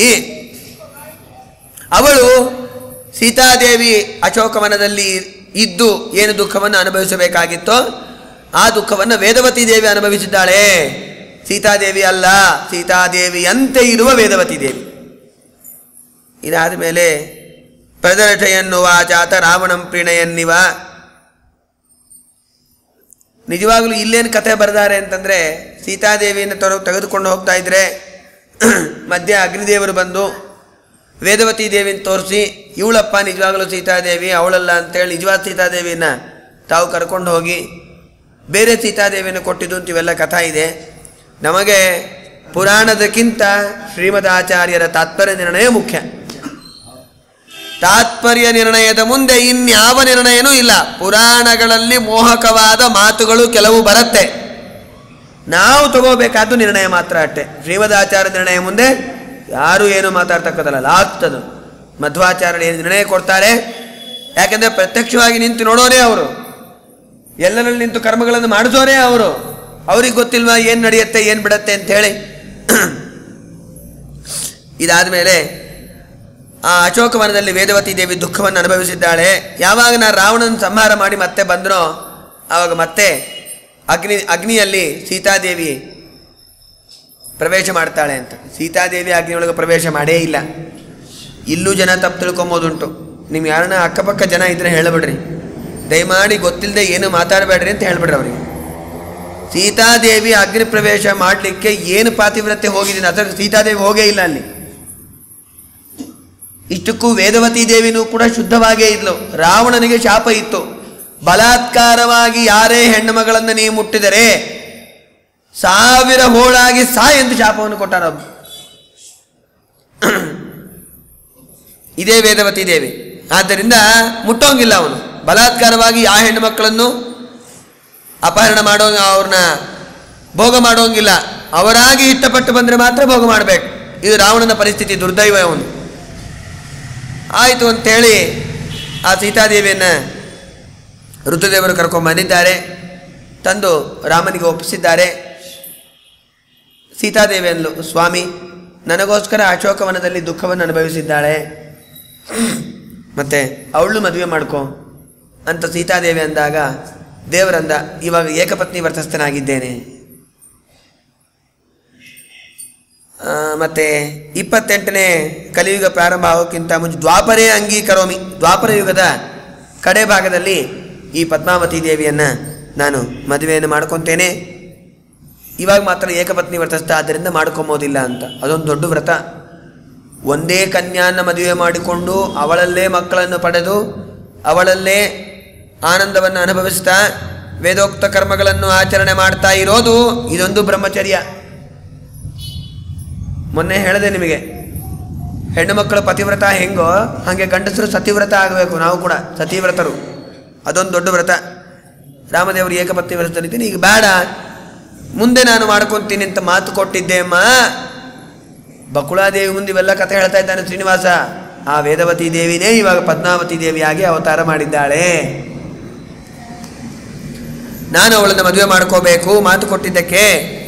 ಅವಳು ಸೀತಾದೇವಿ ಅಶೋಕವನದಲ್ಲಿ ಇದ್ದು ಏನು ದುಃಖವನ್ನು ಅನುಭವಿಸಬೇಕಾಗಿತ್ತೋ ಆ ದುಃಖವನ್ನು ವೇದವತಿ ದೇವಿ ಅನುಭವಿಸಿದ್ದಾಳೆ ಸೀತಾದೇವಿ ಅಲ್ಲ ಸೀತಾದೇವಿಯಂತೆ ಇರುವ ವೇದವತಿ ದೇವಿ ಇದಾದ ಮೇಲೆ ಪ್ರದರ್ಶಯನ್ನುವ ಜಾತ ರಾವಣಂ ಪ್ರೀಣಯನ್ನಿವ ನಿಜವಾಗ್ಲೂ ಇಲ್ಲೇನು ಕತೆ ಬರೆದಾರೆ ಅಂತಂದರೆ ಸೀತಾದೇವಿಯನ್ನು ತೊರ ತೆಗೆದುಕೊಂಡು ಹೋಗ್ತಾ ಇದ್ರೆ ಮಧ್ಯ ಅಗ್ನಿದೇವರು ಬಂದು ವೇದವತಿ ದೇವಿನ ತೋರಿಸಿ ಇವಳಪ್ಪ ನಿಜವಾಗಲೂ ಸೀತಾದೇವಿ ಅವಳಲ್ಲ ಅಂತೇಳಿ ನಿಜವಾದ ಸೀತಾದೇವಿನ ತಾವು ಕರ್ಕೊಂಡು ಹೋಗಿ ಬೇರೆ ಸೀತಾದೇವಿಯನ್ನು ಕೊಟ್ಟಿದ್ದು ಅಂತ ಇವೆಲ್ಲ ಕಥಾ ಇದೆ ನಮಗೆ ಪುರಾಣದಕ್ಕಿಂತ ಶ್ರೀಮದಾಚಾರ್ಯರ ತಾತ್ಪರ್ಯ ನಿರ್ಣಯ ಮುಖ್ಯ ತಾತ್ಪರ್ಯ ನಿರ್ಣಯದ ಮುಂದೆ ಇನ್ಯಾವ ನಿರ್ಣಯನೂ ಇಲ್ಲ ಪುರಾಣಗಳಲ್ಲಿ ಮೋಹಕವಾದ ಮಾತುಗಳು ಕೆಲವು ಬರುತ್ತೆ ನಾವು ತಗೋಬೇಕಾದ್ದು ನಿರ್ಣಯ ಮಾತ್ರ ಅಷ್ಟೆ ಶ್ರೀಮದಾಚಾರ್ಯ ನಿರ್ಣಯ ಮುಂದೆ ಯಾರೂ ಏನು ಮಾತಾಡ್ತಕ್ಕದಲ್ಲ ಲಾಸ್ಟ್ ಅದು ಮಧ್ವಾಚಾರ್ಯರು ಏನು ನಿರ್ಣಯ ಕೊಡ್ತಾರೆ ಯಾಕೆಂದರೆ ಪ್ರತ್ಯಕ್ಷವಾಗಿ ನಿಂತು ನೋಡೋರೇ ಅವರು ಎಲ್ಲರಲ್ಲಿ ನಿಂತು ಕರ್ಮಗಳನ್ನು ಮಾಡಿಸೋರೇ ಅವರು ಅವ್ರಿಗೆ ಗೊತ್ತಿಲ್ವಾ ಏನು ನಡೆಯುತ್ತೆ ಏನು ಬಿಡತ್ತೆ ಅಂಥೇಳಿ ಇದಾದ ಮೇಲೆ ಆ ಅಶೋಕವನದಲ್ಲಿ ವೇದವತಿ ದೇವಿ ದುಃಖವನ್ನು ಅನುಭವಿಸಿದ್ದಾಳೆ ಯಾವಾಗ ನಾನು ರಾವಣನ ಸಂಹಾರ ಮಾಡಿ ಮತ್ತೆ ಬಂದನೋ ಆವಾಗ ಮತ್ತೆ ಅಗ್ನಿ ಅಗ್ನಿಯಲ್ಲಿ ಸೀತಾದೇವಿ ಪ್ರವೇಶ ಮಾಡ್ತಾಳೆ ಅಂತ ಸೀತಾದೇವಿ ಅಗ್ನಿಯೊಳಗೆ ಪ್ರವೇಶ ಮಾಡೇ ಇಲ್ಲ ಇಲ್ಲೂ ಜನ ತಪ್ಪು ತಿಳ್ಕೊಂಬೋದುಂಟು ನೀವು ಯಾರನ್ನ ಅಕ್ಕಪಕ್ಕ ಜನ ಇದ್ರೆ ಹೇಳಬೇಡ್ರಿ ದಯಮಾಡಿ ಗೊತ್ತಿಲ್ಲದೆ ಏನು ಮಾತಾಡಬೇಡ್ರಿ ಅಂತ ಹೇಳ್ಬಿಡ್ರಿ ಅವರಿಗೆ ಸೀತಾದೇವಿ ಅಗ್ನಿ ಪ್ರವೇಶ ಮಾಡಲಿಕ್ಕೆ ಏನು ಪಾತಿವ್ರತ್ಯ ಹೋಗಿದ್ದೀನಿ ಅದರ ಸೀತಾದೇವಿ ಹೋಗೇ ಇಲ್ಲ ಅಲ್ಲಿ ಇಷ್ಟಕ್ಕೂ ವೇದವತಿ ದೇವಿನೂ ಕೂಡ ಶುದ್ಧವಾಗೇ ಇದ್ಲು ರಾವಣನಿಗೆ ಶಾಪ ಇತ್ತು ಬಲಾತ್ಕಾರವಾಗಿ ಯಾರೇ ಹೆಣ್ಣು ಮಗಳನ್ನು ನೀವು ಮುಟ್ಟಿದರೆ ಸಾವಿರ ಹೋಳಾಗಿ ಸಾ ಎಂದು ಶಾಪವನ್ನು ಕೊಟ್ಟಾರ ಇದೇ ವೇದವತಿ ದೇವಿ ಆದ್ದರಿಂದ ಮುಟ್ಟೋಂಗಿಲ್ಲ ಅವನು ಬಲಾತ್ಕಾರವಾಗಿ ಆ ಹೆಣ್ಣು ಮಕ್ಕಳನ್ನು ಅಪಹರಣ ಮಾಡೋ ಅವ್ರನ್ನ ಭೋಗ ಮಾಡೋಂಗಿಲ್ಲ ಅವರಾಗಿ ಇಷ್ಟಪಟ್ಟು ಬಂದರೆ ಮಾತ್ರ ಭೋಗ ಮಾಡಬೇಕು ಇದು ರಾವಣನ ಪರಿಸ್ಥಿತಿ ದುರ್ದೈವ ಅವನು ಆಯಿತು ಅಂತೇಳಿ ಆ ಸೀತಾದೇವಿಯನ್ನು ಋತುದೇವರು ಕರ್ಕೊಂಡು ಬಂದಿದ್ದಾರೆ ತಂದು ರಾಮನಿಗೆ ಒಪ್ಪಿಸಿದ್ದಾರೆ ಸೀತಾದೇವಿ ಅಂದ್ಲು ಸ್ವಾಮಿ ನನಗೋಸ್ಕರ ಅಶೋಕವನದಲ್ಲಿ ದುಃಖವನ್ನು ಅನುಭವಿಸಿದ್ದಾಳೆ ಮತ್ತೆ ಅವಳು ಮದುವೆ ಮಾಡ್ಕೊ ಅಂತ ಸೀತಾದೇವಿ ಅಂದಾಗ ದೇವರಂದ ಇವಾಗ ಏಕಪತ್ನಿ ವ್ರತಸ್ಥನಾಗಿದ್ದೇನೆ ಆ, ಮತ್ತೆ ಇಪ್ಪತ್ತೆಂಟನೇ ಕಲಿಯುಗ ಪ್ರಾರಂಭ ಆಗೋಕ್ಕಿಂತ ಮುಂಚೆ ದ್ವಾಪರೇ ಅಂಗೀಕರೋಮಿ ದ್ವಾಪರ ಯುಗದ ಕಡೆ ಭಾಗದಲ್ಲಿ ಈ ಪದ್ಮಾವತಿ ದೇವಿಯನ್ನು ನಾನು ಮದುವೆಯನ್ನು ಮಾಡ್ಕೊತೇನೆ ಇವಾಗ ಮಾತ್ರ ಏಕಪತ್ನಿ ವ್ರತಸ್ಥ ಆದ್ದರಿಂದ ಮಾಡ್ಕೊಂಬೋದಿಲ್ಲ ಅಂತ ಅದೊಂದು ದೊಡ್ಡ ವ್ರತ ಒಂದೇ ಕನ್ಯಾನ ಮದುವೆ ಮಾಡಿಕೊಂಡು ಅವಳಲ್ಲೇ ಮಕ್ಕಳನ್ನು ಪಡೆದು ಅವಳಲ್ಲೇ ಆನಂದವನ್ನು ಅನುಭವಿಸ್ತಾ ವೇದೋಕ್ತ ಕರ್ಮಗಳನ್ನು ಆಚರಣೆ ಮಾಡ್ತಾ ಇರೋದು ಇದೊಂದು ಬ್ರಹ್ಮಚರ್ಯ ಮೊನ್ನೆ ಹೇಳಿದೆ ನಿಮಗೆ ಹೆಣ್ಣು ಮಕ್ಕಳು ಪತಿವ್ರತ ಹೆಂಗೋ ಹಾಗೆ ಗಂಡಸರು ಸತಿವ್ರತ ಆಗಬೇಕು ನಾವು ಕೂಡ ಸತಿವ್ರತರು ಅದೊಂದು ದೊಡ್ಡ ವ್ರತ ರಾಮದೇವರು ಏಕಪತ್ನಿ ವ್ರತನಿದ್ದೀನಿ ಈಗ ಬೇಡ ಮುಂದೆ ನಾನು ಮಾಡ್ಕೊತೀನಿ ಅಂತ ಮಾತು ಕೊಟ್ಟಿದ್ದೆ ಅಮ್ಮ ಬಕುಳಾದೇವಿ ಮುಂದೆ ಇವೆಲ್ಲ ಕಥೆ ಹೇಳ್ತಾ ಇದ್ದಾನೆ ಶ್ರೀನಿವಾಸ ಆ ವೇದವತಿ ದೇವಿನೇ ಇವಾಗ ಪದ್ಮಾವತಿ ದೇವಿಯಾಗಿ ಅವತಾರ ಮಾಡಿದ್ದಾಳೆ ನಾನು ಅವಳನ್ನು ಮದುವೆ ಮಾಡ್ಕೋಬೇಕು ಮಾತು ಕೊಟ್ಟಿದ್ದಕ್ಕೆ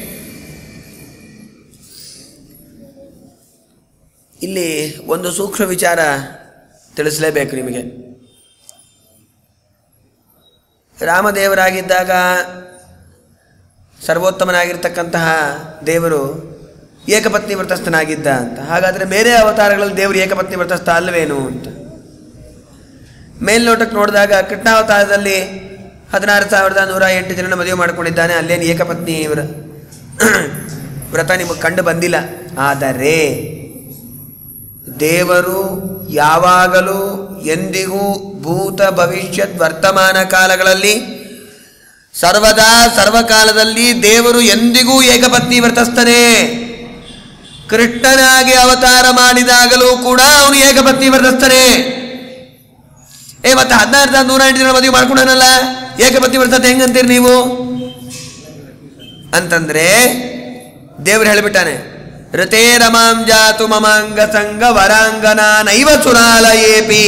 ಇಲ್ಲಿ ಒಂದು ಸೂಕ್ಷ್ಮ ವಿಚಾರ ತಿಳಿಸಲೇಬೇಕು ನಿಮಗೆ ರಾಮದೇವರಾಗಿದ್ದಾಗ ಸರ್ವೋತ್ತಮನಾಗಿರ್ತಕ್ಕಂತಹ ದೇವರು ಏಕಪತ್ನಿ ವ್ರತಸ್ಥನಾಗಿದ್ದ ಅಂತ ಹಾಗಾದರೆ ಬೇರೆ ಅವತಾರಗಳಲ್ಲಿ ದೇವರು ಏಕಪತ್ನಿ ವ್ರತಸ್ಥ ಅಲ್ಲವೇನು ಅಂತ ಮೇಲ್ನೋಟಕ್ಕೆ ನೋಡಿದಾಗ ಕೃಷ್ಣಾವತಾರದಲ್ಲಿ ಹದಿನಾರು ಸಾವಿರದ ನೂರ ಎಂಟು ಜನ ಮದುವೆ ಮಾಡ್ಕೊಂಡಿದ್ದಾನೆ ಅಲ್ಲೇನು ಏಕಪತ್ನಿ ವ್ರ ವ್ರತ ನಿಮಗೆ ಕಂಡು ಬಂದಿಲ್ಲ ಆದರೆ ದೇವರು ಯಾವಾಗಲೂ ಎಂದಿಗೂ ಭೂತ ಭವಿಷ್ಯತ್ ವರ್ತಮಾನ ಕಾಲಗಳಲ್ಲಿ ಸರ್ವದಾ ಸರ್ವಕಾಲದಲ್ಲಿ ದೇವರು ಎಂದಿಗೂ ಏಕಪತ್ನಿ ವ್ರತಸ್ಥನೇ ಕೃಷ್ಣನಾಗಿ ಅವತಾರ ಮಾಡಿದಾಗಲೂ ಕೂಡ ಅವನು ಏಕಪತ್ನಿ ವ್ರತಸ್ಥನೇ ಏ ಮತ್ತೆ ಹದಿನಾರು ಸಾವಿರದ ನೂರ ಎಂಟು ಜನ ಮದುವೆ ಮಾಡ್ಕೊಂಡನಲ್ಲ ಏಕಪತ್ನಿ ವ್ರತತೆ ಹೆಂಗಂತೀರಿ ನೀವು ಅಂತಂದ್ರೆ ದೇವರು ಹೇಳಿಬಿಟ್ಟಾನೆ ಋತೇ ರಮಾಂ ಜಾತು ಮಮಾಂಗ ಸಂಗ ವರಾಂಗನ ನೈವ ಸುರಾಲಯೇಪಿ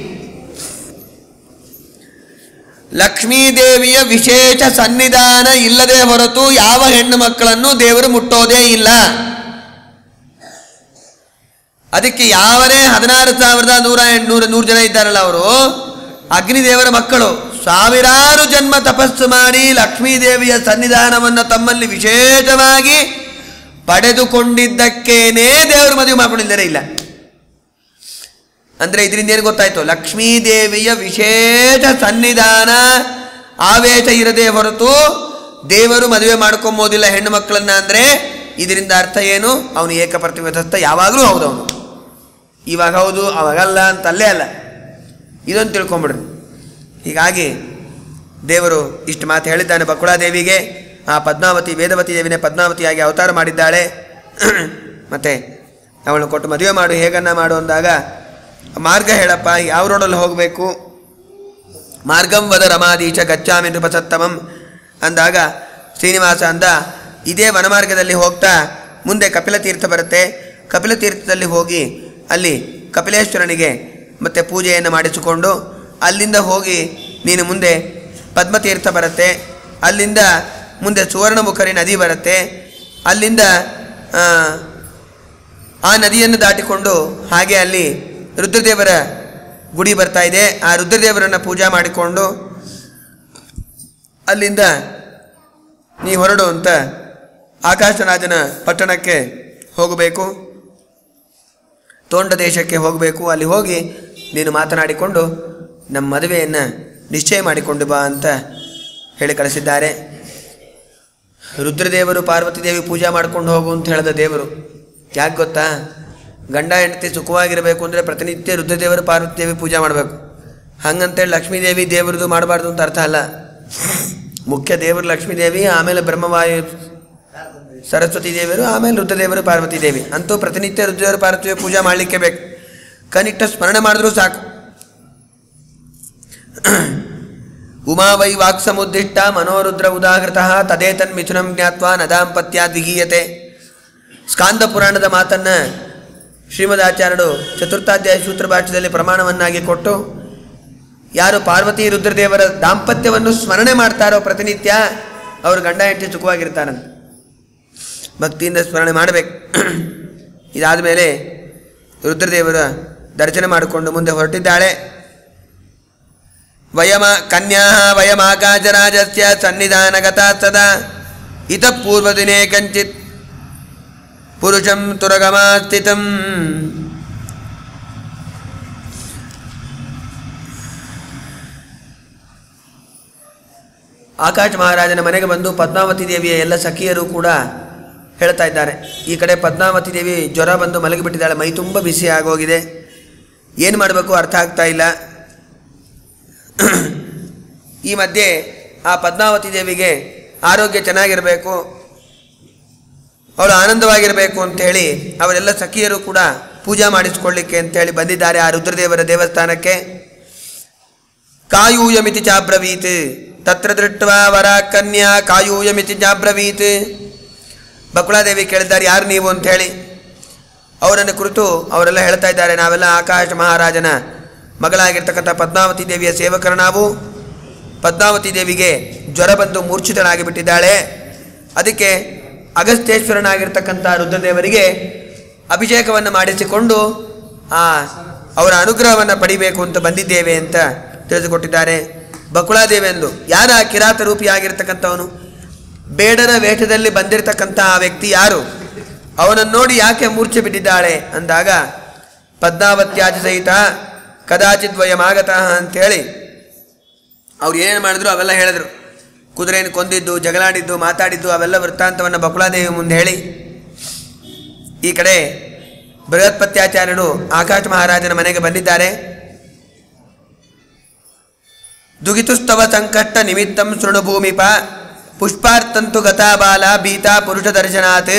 ಲಕ್ಷ್ಮೀದೇವಿಯ ವಿಶೇಷ ಸನ್ನಿಧಾನ ಇಲ್ಲದೆ ಹೊರತು ಯಾವ ಹೆಣ್ಣು ಮಕ್ಕಳನ್ನು ದೇವರು ಮುಟ್ಟೋದೇ ಇಲ್ಲ ಅದಕ್ಕೆ ಯಾವರೇ ಹದಿನಾರು ಸಾವಿರದ ನೂರ ಎಂಟುನೂರ ನೂರು ಜನ ಇದ್ದಾರಲ್ಲ ಅವರು ಅಗ್ನಿದೇವರ ಮಕ್ಕಳು ಸಾವಿರಾರು ಜನ್ಮ ತಪಸ್ಸು ಮಾಡಿ ಲಕ್ಷ್ಮೀದೇವಿಯ ಸನ್ನಿಧಾನವನ್ನು ತಮ್ಮಲ್ಲಿ ವಿಶೇಷವಾಗಿ ಪಡೆದುಕೊಂಡಿದ್ದಕ್ಕೇನೇ ದೇವರು ಮದುವೆ ಮಾಡ್ಕೊಂಡಿದ್ದಾರೆ ಇಲ್ಲ ಅಂದರೆ ಇದರಿಂದ ಏನು ಗೊತ್ತಾಯ್ತು ಲಕ್ಷ್ಮೀದೇವಿಯ ವಿಶೇಷ ಸನ್ನಿಧಾನ ಆವೇಶ ಇರದೆ ಹೊರತು ದೇವರು ಮದುವೆ ಮಾಡ್ಕೊಂಬೋದಿಲ್ಲ ಹೆಣ್ಣು ಮಕ್ಕಳನ್ನ ಅಂದರೆ ಇದರಿಂದ ಅರ್ಥ ಏನು ಅವನು ಏಕಪ್ರತಿವ್ರತಸ್ಥ ಯಾವಾಗಲೂ ಹೌದು ಅವನು ಇವಾಗ ಹೌದು ಅವಾಗಲ್ಲ ಅಂತ ಅಲ್ಲೇ ಅಲ್ಲ ಇದೊಂದು ತಿಳ್ಕೊಂಬಿಡ್ರಿ ಹೀಗಾಗಿ ದೇವರು ಇಷ್ಟು ಮಾತು ಹೇಳಿದ್ದಾನೆ ಬಕುಳಾದೇವಿಗೆ ಆ ಪದ್ಮಾವತಿ ವೇದವತಿ ದೇವಿನೇ ಪದ್ಮಾವತಿಯಾಗಿ ಅವತಾರ ಮಾಡಿದ್ದಾಳೆ ಮತ್ತು ಅವಳನ್ನು ಕೊಟ್ಟು ಮದುವೆ ಮಾಡು ಹೇಗನ್ನ ಮಾಡು ಅಂದಾಗ ಮಾರ್ಗ ಹೇಳಪ್ಪ ಯಾವ ರೋಡಲ್ಲಿ ಹೋಗಬೇಕು ಮಾರ್ಗಂ ವದ ರಮಾದೀಶ ಗಚ್ಚಾಮಿ ನೃಪಸತ್ತಮಂ ಅಂದಾಗ ಶ್ರೀನಿವಾಸ ಅಂದ ಇದೇ ವನಮಾರ್ಗದಲ್ಲಿ ಹೋಗ್ತಾ ಮುಂದೆ ಕಪಿಲ ತೀರ್ಥ ಬರುತ್ತೆ ಕಪಿಲ ತೀರ್ಥದಲ್ಲಿ ಹೋಗಿ ಅಲ್ಲಿ ಕಪಿಲೇಶ್ವರನಿಗೆ ಮತ್ತೆ ಪೂಜೆಯನ್ನು ಮಾಡಿಸಿಕೊಂಡು ಅಲ್ಲಿಂದ ಹೋಗಿ ನೀನು ಮುಂದೆ ಪದ್ಮತೀರ್ಥ ಬರುತ್ತೆ ಅಲ್ಲಿಂದ ಮುಂದೆ ಸುವರ್ಣಮುಖರಿ ನದಿ ಬರುತ್ತೆ ಅಲ್ಲಿಂದ ಆ, ಆ ನದಿಯನ್ನು ದಾಟಿಕೊಂಡು ಹಾಗೆ ಅಲ್ಲಿ ರುದ್ರದೇವರ ಗುಡಿ ಬರ್ತಾ ಇದೆ ಆ ರುದ್ರದೇವರನ್ನು ಪೂಜಾ ಮಾಡಿಕೊಂಡು ಅಲ್ಲಿಂದ ನೀ ಹೊರಡು ಅಂತ ಆಕಾಶರಾಜನ ಪಟ್ಟಣಕ್ಕೆ ಹೋಗಬೇಕು ತೋಂಡ ದೇಶಕ್ಕೆ ಹೋಗಬೇಕು ಅಲ್ಲಿ ಹೋಗಿ ನೀನು ಮಾತನಾಡಿಕೊಂಡು ನಮ್ಮ ಮದುವೆಯನ್ನು ನಿಶ್ಚಯ ಮಾಡಿಕೊಂಡು ಬಾ ಅಂತ ಹೇಳಿ ಕಳಿಸಿದ್ದಾರೆ ರುದ್ರದೇವರು ಪಾರ್ವತಿ ದೇವಿ ಪೂಜಾ ಮಾಡ್ಕೊಂಡು ಹೋಗು ಅಂತ ಹೇಳಿದ ದೇವರು ಯಾಕೆ ಗೊತ್ತಾ ಗಂಡ ಹೆಂಡತಿ ಸುಖವಾಗಿರಬೇಕು ಅಂದರೆ ಪ್ರತಿನಿತ್ಯ ರುದ್ರದೇವರು ಪಾರ್ವತಿ ದೇವಿ ಪೂಜಾ ಮಾಡಬೇಕು ಹಂಗಂತೇಳಿ ಲಕ್ಷ್ಮೀದೇವಿ ದೇವರದು ಮಾಡಬಾರ್ದು ಅಂತ ಅರ್ಥ ಅಲ್ಲ ಮುಖ್ಯ ದೇವರು ಲಕ್ಷ್ಮೀದೇವಿ ಆಮೇಲೆ ಬ್ರಹ್ಮವಾಯು ಸರಸ್ವತಿ ದೇವಿಯರು ಆಮೇಲೆ ರುದ್ರದೇವರು ಪಾರ್ವತಿ ದೇವಿ ಅಂತೂ ಪ್ರತಿನಿತ್ಯ ರುದ್ರದೇವರು ಪಾರ್ವತಿ ದೇವಿ ಪೂಜಾ ಮಾಡಲಿಕ್ಕೆ ಬೇಕು ಕನಿಷ್ಠ ಸ್ಮರಣೆ ಮಾಡಿದ್ರೂ ಸಾಕು ಉಮಾ ವೈ ವಾಕ್ಸಮುದ್ದಿಷ್ಟ ಮನೋರುದ್ರ ಉದಾಹೃತಃ ತದೇತನ್ ಮಿಥುನಂ ಜ್ಞಾತ್ವ ನದಾಂಪತ್ಯಾದ್ ವಿಗೀಯತೆ ಸ್ಕಾಂದ ಪುರಾಣದ ಮಾತನ್ನು ಶ್ರೀಮದಾಚಾರ್ಯರು ಚತುರ್ಥಾಧ್ಯಾಯ ಸೂತ್ರ ಭಾಷ್ಯದಲ್ಲಿ ಪ್ರಮಾಣವನ್ನಾಗಿ ಕೊಟ್ಟು ಯಾರು ಪಾರ್ವತಿ ರುದ್ರದೇವರ ದಾಂಪತ್ಯವನ್ನು ಸ್ಮರಣೆ ಮಾಡ್ತಾರೋ ಪ್ರತಿನಿತ್ಯ ಅವರು ಗಂಡ ಹೆಂಡತಿ ಸುಖವಾಗಿರ್ತಾರಂತೆ ಭಕ್ತಿಯಿಂದ ಸ್ಮರಣೆ ಮಾಡಬೇಕು ಇದಾದ ಮೇಲೆ ರುದ್ರದೇವರ ದರ್ಶನ ಮಾಡಿಕೊಂಡು ಮುಂದೆ ಹೊರಟಿದ್ದಾಳೆ ವಯಮ ಕನ್ಯಾ ವಯಮಾಕಾಶರಾಜಸ್ಯ ಸನ್ನಿಧಾನಗತಾ ಸದಾ ಇತಃ ಪೂರ್ವದಿನೇ ಕಂಚಿತ್ ಪುರುಷಂ ತುರಗಮಾ ಸ್ಥಿತಂ ಆಕಾಶ ಮಹಾರಾಜನ ಮನೆಗೆ ಬಂದು ಪದ್ಮಾವತಿ ದೇವಿಯ ಎಲ್ಲ ಸಖಿಯರು ಕೂಡ ಹೇಳ್ತಾ ಇದ್ದಾರೆ ಈ ಕಡೆ ಪದ್ಮಾವತಿ ದೇವಿ ಜ್ವರ ಬಂದು ಮಲಗಿಬಿಟ್ಟಿದ್ದಾಳೆ ಮೈ ತುಂಬ ಬಿಸಿ ಆಗೋಗಿದೆ ಏನು ಮಾಡಬೇಕು ಅರ್ಥ ಆಗ್ತಾ ಇಲ್ಲ ಈ ಮಧ್ಯೆ ಆ ಪದ್ಮಾವತಿ ದೇವಿಗೆ ಆರೋಗ್ಯ ಚೆನ್ನಾಗಿರಬೇಕು ಅವಳು ಆನಂದವಾಗಿರಬೇಕು ಅಂಥೇಳಿ ಅವರೆಲ್ಲ ಸಖಿಯರು ಕೂಡ ಪೂಜಾ ಮಾಡಿಸ್ಕೊಳ್ಳಿಕ್ಕೆ ಅಂತೇಳಿ ಬಂದಿದ್ದಾರೆ ಆ ರುದ್ರದೇವರ ದೇವಸ್ಥಾನಕ್ಕೆ ಕಾಯೂಯಮಿತಿ ಚಾಬ್ರವೀತ್ ತತ್ರ ದೃಷ್ಟ್ವಾ ವರ ಕನ್ಯಾ ಕಾಯೂಯಮಿತಿ ಚಾಬ್ರವೀತ್ ಬಕುಳಾದೇವಿ ಕೇಳಿದ್ದಾರೆ ಯಾರು ನೀವು ಅಂಥೇಳಿ ಅವರನ್ನು ಕುರಿತು ಅವರೆಲ್ಲ ಹೇಳ್ತಾ ಇದ್ದಾರೆ ನಾವೆಲ್ಲ ಆಕಾಶ ಮಹಾರಾಜನ ಮಗಳಾಗಿರ್ತಕ್ಕಂಥ ಪದ್ಮಾವತಿ ದೇವಿಯ ಸೇವಕರು ನಾವು ಪದ್ಮಾವತಿ ದೇವಿಗೆ ಜ್ವರ ಬಂದು ಮೂರ್ಛಿತಳಾಗಿ ಬಿಟ್ಟಿದ್ದಾಳೆ ಅದಕ್ಕೆ ಅಗಸ್ತ್ಯೇಶ್ವರನಾಗಿರ್ತಕ್ಕಂಥ ರುದ್ರದೇವರಿಗೆ ಅಭಿಷೇಕವನ್ನು ಮಾಡಿಸಿಕೊಂಡು ಆ ಅವರ ಅನುಗ್ರಹವನ್ನು ಪಡಿಬೇಕು ಅಂತ ಬಂದಿದ್ದೇವೆ ಅಂತ ತಿಳಿದುಕೊಟ್ಟಿದ್ದಾರೆ ಬಕುಳಾದೇವಿ ಎಂದು ಯಾರ ಕಿರಾತ ರೂಪಿಯಾಗಿರ್ತಕ್ಕಂಥವನು ಬೇಡರ ವೇಷದಲ್ಲಿ ಬಂದಿರತಕ್ಕಂಥ ಆ ವ್ಯಕ್ತಿ ಯಾರು ಅವನನ್ನು ನೋಡಿ ಯಾಕೆ ಮೂರ್ಛೆ ಬಿಟ್ಟಿದ್ದಾಳೆ ಅಂದಾಗ ಪದ್ಮಾವತ್ಯಾಜ ಸಹಿತ ಕದಾಚಿತ್ ವಯಮಾಗತಃ ಅಂಥೇಳಿ ಅವ್ರು ಏನೇನು ಮಾಡಿದ್ರು ಅವೆಲ್ಲ ಹೇಳಿದ್ರು ಕುದುರೆಯನ್ನು ಕೊಂದಿದ್ದು ಜಗಳಾಡಿದ್ದು ಮಾತಾಡಿದ್ದು ಅವೆಲ್ಲ ವೃತ್ತಾಂತವನ್ನು ಬಕುಳಾದೇವಿ ಮುಂದೆ ಹೇಳಿ ಈ ಕಡೆ ಬೃಹತ್ಪತ್ಯಾಚಾರ್ಯರು ಆಕಾಶ ಮಹಾರಾಜನ ಮನೆಗೆ ಬಂದಿದ್ದಾರೆ ದುಗಿತುಸ್ತವ ಸಂಕಷ್ಟ ನಿಮಿತ್ತಂ ಶೃಣುಭೂಮಿಪ ಪುಷ್ಪಾರ್ಥಂತು ಗತಾ ಬಾಲ ಬೀತಾ ಪುರುಷ ದರ್ಶನಾತ್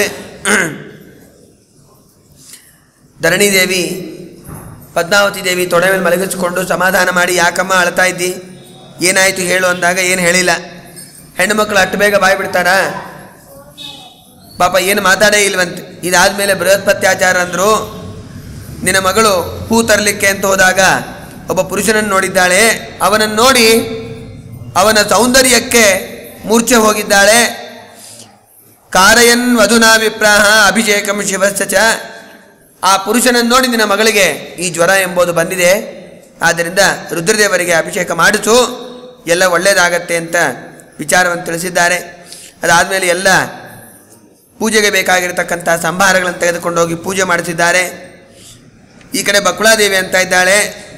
ಧರಣಿದೇವಿ ಪದ್ಮಾವತಿ ದೇವಿ ತೊಡೆ ಮೇಲೆ ಮಲಗಿಸಿಕೊಂಡು ಸಮಾಧಾನ ಮಾಡಿ ಯಾಕಮ್ಮ ಅಳ್ತಾ ಇದ್ದಿ ಏನಾಯಿತು ಹೇಳು ಅಂದಾಗ ಏನು ಹೇಳಿಲ್ಲ ಹೆಣ್ಣು ಮಕ್ಕಳು ಅಟ್ಟು ಬೇಗ ಬಾಯಿ ಬಿಡ್ತಾರಾ ಪಾಪ ಏನು ಮಾತಾಡೇ ಇಲ್ವಂತೆ ಇದಾದಮೇಲೆ ಬೃಹಸ್ಪತ್ಯಾಚಾರ ಅಂದರು ನಿನ್ನ ಮಗಳು ಹೂ ತರಲಿಕ್ಕೆ ಅಂತ ಹೋದಾಗ ಒಬ್ಬ ಪುರುಷನನ್ನು ನೋಡಿದ್ದಾಳೆ ಅವನನ್ನು ನೋಡಿ ಅವನ ಸೌಂದರ್ಯಕ್ಕೆ ಮೂರ್ಛೆ ಹೋಗಿದ್ದಾಳೆ ಕಾರಯನ್ ವಧುನಾ ವಿಪ್ರಾಹ ಅಭಿಷೇಕಂ ಶಿವಸ್ಯ ಚ ಆ ಪುರುಷನನ್ನು ನೋಡಿ ನಿನ್ನ ಮಗಳಿಗೆ ಈ ಜ್ವರ ಎಂಬುದು ಬಂದಿದೆ ಆದ್ದರಿಂದ ರುದ್ರದೇವರಿಗೆ ಅಭಿಷೇಕ ಮಾಡಿಸು ಎಲ್ಲ ಒಳ್ಳೆಯದಾಗತ್ತೆ ಅಂತ ವಿಚಾರವನ್ನು ತಿಳಿಸಿದ್ದಾರೆ ಅದಾದಮೇಲೆ ಎಲ್ಲ ಪೂಜೆಗೆ ಬೇಕಾಗಿರತಕ್ಕಂಥ ಸಂಭಾರಗಳನ್ನು ತೆಗೆದುಕೊಂಡು ಹೋಗಿ ಪೂಜೆ ಮಾಡಿಸಿದ್ದಾರೆ ಈ ಕಡೆ ಬಕುಳಾದೇವಿ ಅಂತ ಇದ್ದಾಳೆ